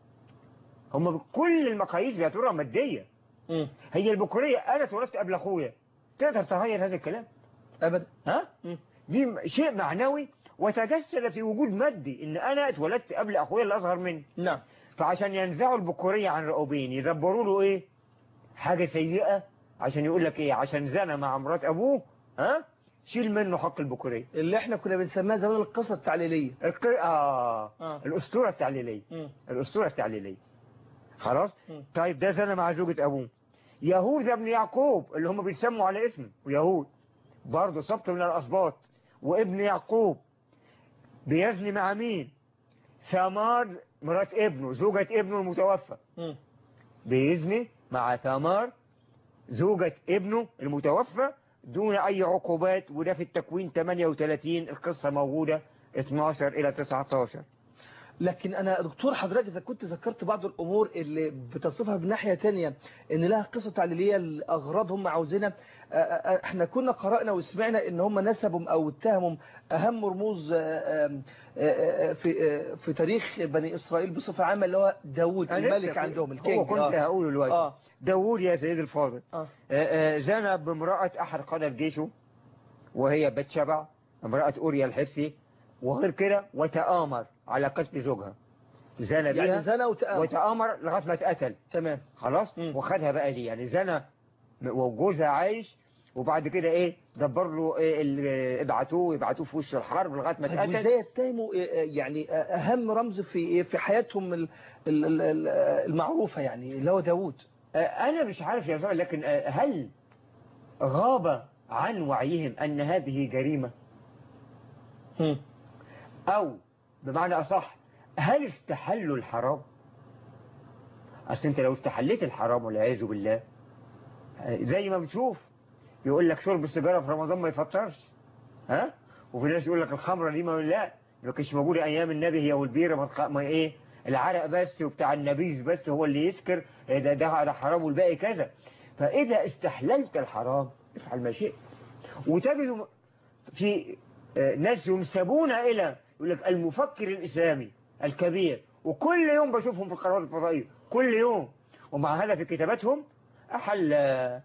هم كل المقاييس بيعتبروها مادية مم. هي البكورية أنا اتولدت قبل أخويا تقدر تغير هذا الكلام أبدا ها مم. دي م- شيء معنوي وتجسد في وجود مادي ان انا اتولدت قبل اخويا اللي اصغر مني نعم فعشان ينزعوا البكورية عن رؤوبين يدبروا له ايه حاجة سيئة عشان يقول لك ايه عشان زنى مع مرات ابوه ها شيل منه حق البكورية اللي احنا كنا بنسميها زمان القصة التعليلية الق... آه. آه. الاسطورة التعليلية مم. الاسطورة التعليلية خلاص مم. طيب ده زنى مع زوجة ابوه يهوذا بن يعقوب اللي هم بيسموا على اسمه ويهود برضه سبط من الاسباط وابن يعقوب بيزني مع مين ثمار مرات ابنه زوجة ابنه المتوفى مم. بيزني مع ثمار زوجة ابنه المتوفى دون أي عقوبات وده في التكوين 38 القصة موجودة 12 إلى 19 لكن انا دكتور حضرتك اذا كنت ذكرت بعض الامور اللي بتصفها بناحيه تانية ان لها قصه تعليليه الاغراض هم عاوزينها آه، آه، احنا كنا قرانا وسمعنا ان هم نسبوا او اتهموا اهم رموز آه، آه، آه، في آه، في تاريخ بني اسرائيل بصفه عامه اللي هو داوود أنا الملك لسه- عندهم هو الكينج كنت آه. هقوله دلوقتي اه داوود يا سيد الفاضل اه آه، آه، زنى بامرأة أحد قادة جيشه وهي بتشبع امرأة أوريا الحفسي وغير كده وتآمر على قتل زوجها زنى بها يعني زنا وتآمر وتآمر لغاية ما اتقتل تمام خلاص مم. وخدها بقى ليه يعني زنى وجوزها عايش وبعد كده ايه دبر له إيه ال- ابعتوه ابعتوه في وش الحرب لغايه ما طيب اتقتل وازاي يتهموا آه، آه، يعني آه، اهم رمز في في حياتهم ال- ال- ال- ال- المعروفه يعني اللي هو داوود آه، انا مش عارف يا زلمه لكن آه، هل غاب عن وعيهم ان هذه جريمه مم. او بمعنى اصح هل استحلوا الحرام اصل انت لو استحليت الحرام والعياذ بالله آه، زي ما بتشوف يقول لك شرب السيجاره في رمضان ما يفطرش ها وفي ناس يقول لك الخمره دي ما لا ما كانش موجوده ايام النبي هي والبيره ما, تخ... ما ايه العرق بس وبتاع النبيذ بس هو اللي يسكر إيه ده ده ده حرام والباقي كذا فاذا استحللت الحرام افعل ما شئت وتجد في آه، ناس ينسبون الى يقول لك المفكر الاسلامي الكبير وكل يوم بشوفهم في القنوات الفضائيه كل يوم ومع هذا في كتاباتهم احل آه،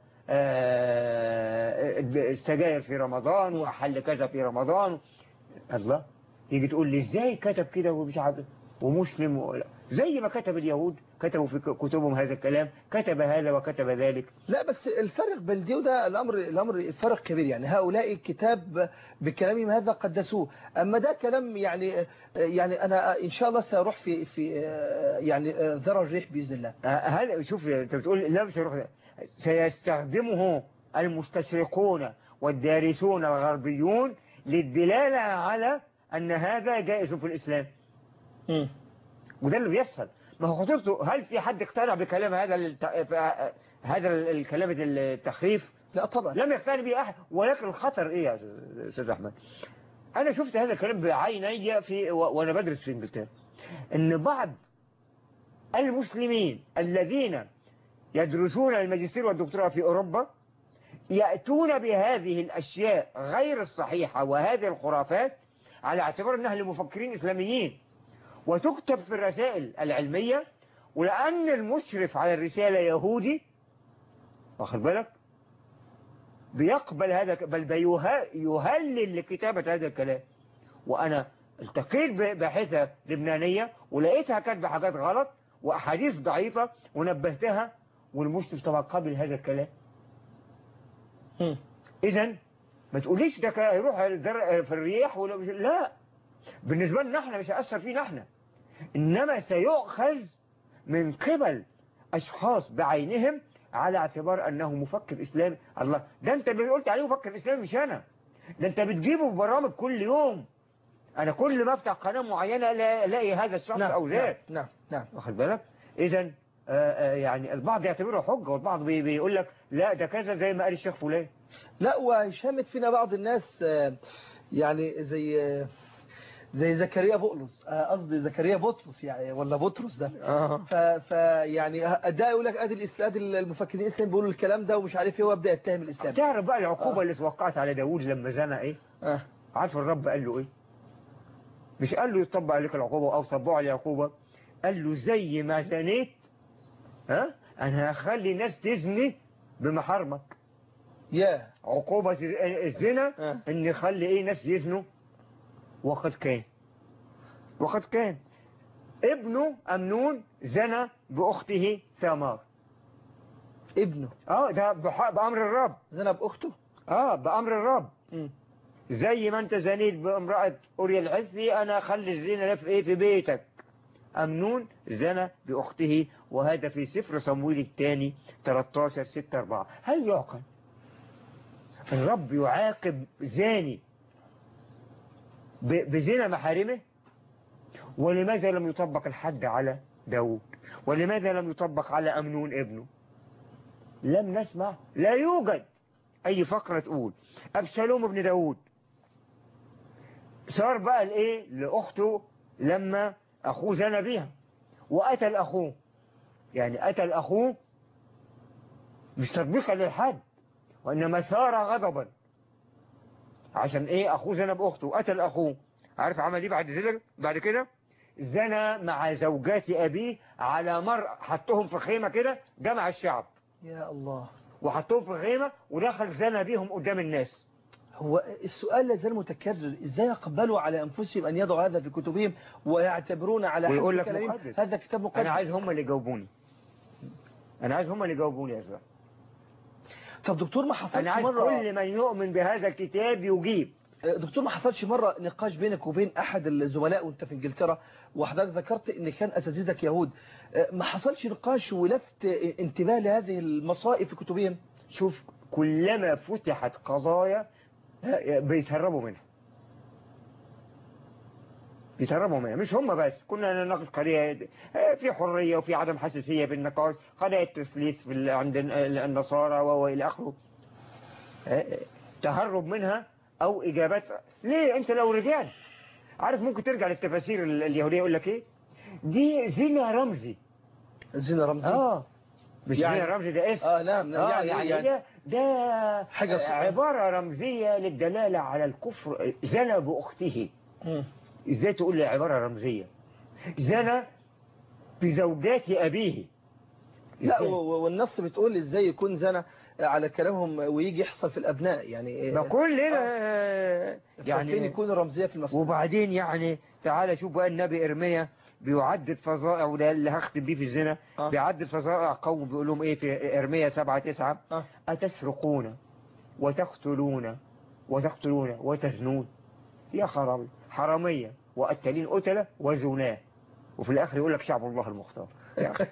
آه، السجاير في رمضان واحل كذا في رمضان الله يجي تقول لي ازاي كتب كده ومش عارف ومسلم ولا زي ما كتب اليهود كتبوا في كتبهم هذا الكلام كتب هذا وكتب ذلك لا بس الفرق بين دي وده الامر الامر فرق كبير يعني هؤلاء الكتاب بكلامهم هذا قدسوه اما ده كلام يعني يعني انا ان شاء الله ساروح في في يعني ذرى الريح باذن الله آه، هل شوف انت بتقول لا مش هيروح ده. سيستخدمه المستشرقون والدارسون الغربيون للدلالة على أن هذا جائز في الإسلام وده اللي بيحصل ما هو خطورته هل في حد اقتنع بكلام هذا الت... هذا الكلام التخريف لا طبعا لم يقتنع به أحد ولكن الخطر إيه يا أستاذ أحمد أنا شفت هذا الكلام بعيني في و... وأنا بدرس في إنجلترا إن بعض المسلمين الذين يدرسون الماجستير والدكتوراه في أوروبا يأتون بهذه الأشياء غير الصحيحة وهذه الخرافات على اعتبار أنها لمفكرين إسلاميين وتكتب في الرسائل العلمية ولأن المشرف على الرسالة يهودي واخد بالك بيقبل هذا بل بيه- يهلل لكتابة هذا الكلام وأنا التقيت باحثة لبنانية ولقيتها كاتبة حاجات غلط وأحاديث ضعيفة ونبهتها والمشرف طبعا قبل هذا الكلام مم. إذا ما تقوليش ده كان هيروح الدر- في الرياح ولا مش لا بالنسبة لنا احنا مش هيأثر فينا احنا إنما سيؤخذ من قبل أشخاص بعينهم على اعتبار أنه مفكر إسلامي الله ده أنت اللي قلت عليه مفكر إسلامي مش أنا ده أنت بتجيبه في برامج كل يوم أنا كل ما أفتح قناة معينة ألا- ألاقي هذا الشخص نعم أو نعم ذاك نعم نعم واخد بالك إذا يعني البعض يعتبره حجة والبعض بي- بيقول لك لا ده كذا زي ما قال الشيخ فلان لا وشامت فينا بعض الناس آه، يعني زي آه، زي زكريا بطرس آه، قصدي زكريا بطرس يعني ولا بطرس ده اه ف ف يعني ده يقول لك ادي الاسلام ادي المفكرين الاسلام بيقولوا الكلام ده ومش عارف ايه وابدا يتهم الاسلام تعرف بقى العقوبة آه. اللي توقعت على داوود لما زنى ايه آه. عارف الرب قال له ايه مش قال له يطبق عليك العقوبة او طبقوا عليه العقوبة قال له زي ما زنيت ها انا هخلي ناس تزني بمحارمك يا عقوبة الزنا آه. ان يخلي ايه ناس يزنوا وقد كان وقد كان ابنه امنون زنى باخته ثمار ابنه اه ده بح- بامر الرب زنى باخته اه بامر الرب مم. زي ما انت زنيت بامرأة أوريا العزي انا اخلي الزنا ده في ايه في بيتك امنون زنى باخته وهذا في سفر صمويل الثاني 13 6 4 هل يعقل الرب يعاقب زاني ب- بزنا محارمه ولماذا لم يطبق الحد على داود ولماذا لم يطبق على أمنون ابنه لم نسمع لا يوجد أي فقرة تقول أبشالوم ابن داود صار بقى الايه لأخته لما أخوه زنى بيها وقتل أخوه يعني قتل أخوه مش تطبيقا للحد وإنما ثار غضبا عشان ايه أخوه زنى بأخته وقتل أخوه عارف عمل ايه بعد ذلك بعد كده زنى مع زوجات أبيه على مر حطهم في خيمة كده جمع الشعب يا الله وحطهم في خيمة ودخل زنى بيهم قدام الناس هو السؤال لا زال متكرر ازاي يقبلوا على انفسهم ان يضعوا هذا في كتبهم ويعتبرون على ويقول حد لك كلامهم مقدس. هذا كتاب مقدس أنا عايز هم اللي يجاوبوني أنا عايز هم اللي يجاوبوني يا أسرع طب دكتور ما حصلش أنا عايز مرة كل من يؤمن بهذا الكتاب يجيب دكتور ما حصلش مرة نقاش بينك وبين أحد الزملاء وانت في انجلترا وحضرتك ذكرت ان كان أساتذتك يهود ما حصلش نقاش ولفت انتباه لهذه المصائب في كتبهم شوف كلما فتحت قضايا بيتهربوا منها بيتهربوا منها مش هم بس كنا نناقش قضية في حرية وفي عدم حساسية في النقاش قضايا التثليث في ال- عند النصارى وإلى آخره تهرب منها أو إجابات ليه أنت لو رجعت عارف ممكن ترجع للتفاسير ال- اليهودية يقول لك إيه دي زنا رمزي زين رمزي آه مش يعني- زنا رمزي ده اسم اه نعم آه يعني, يعني, يعني ده ده حاجة صعبة. عبارة رمزية للدلالة على الكفر زنى بأخته مم. ازاي تقول لي عبارة رمزية زنى بزوجات أبيه لا إزاي؟ و- و- والنص بتقول ازاي يكون زنا على كلامهم ويجي يحصل في الأبناء يعني ما كلنا يعني فين يعني يكون رمزية في المسألة وبعدين يعني تعالى شوف بقى النبي إرميا بيعدد فظائع وده اللي هختم بيه في الزنا آه. بيعدد فظائع قوم بيقول لهم ايه في إرميا سبعة تسعة آه. أتسرقون وتقتلون وتقتلون وتزنون يا خرابي حرامية وقتالين قتلة وزناه وفي الآخر يقول لك شعب الله المختار يا أخي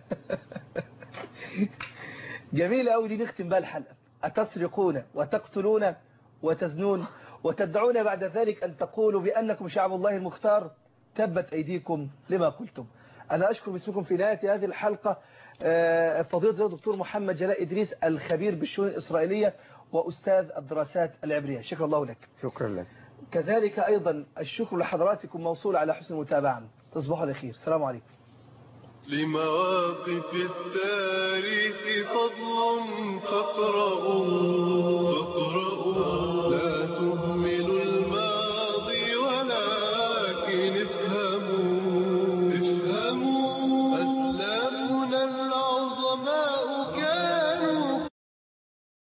جميلة أوي دي نختم بها الحلقة أتسرقون وتقتلون وتزنون وتدعون بعد ذلك أن تقولوا بأنكم شعب الله المختار تبت أيديكم لما قلتم أنا أشكر باسمكم في نهاية هذه الحلقة آه، فضيلة الدكتور محمد جلاء إدريس الخبير بالشؤون الإسرائيلية وأستاذ الدراسات العبرية شكرا الله لك شكرا لك كذلك أيضا الشكر لحضراتكم موصول على حسن المتابعة تصبحوا على خير السلام عليكم لمواقف التاريخ فضل فاقرأ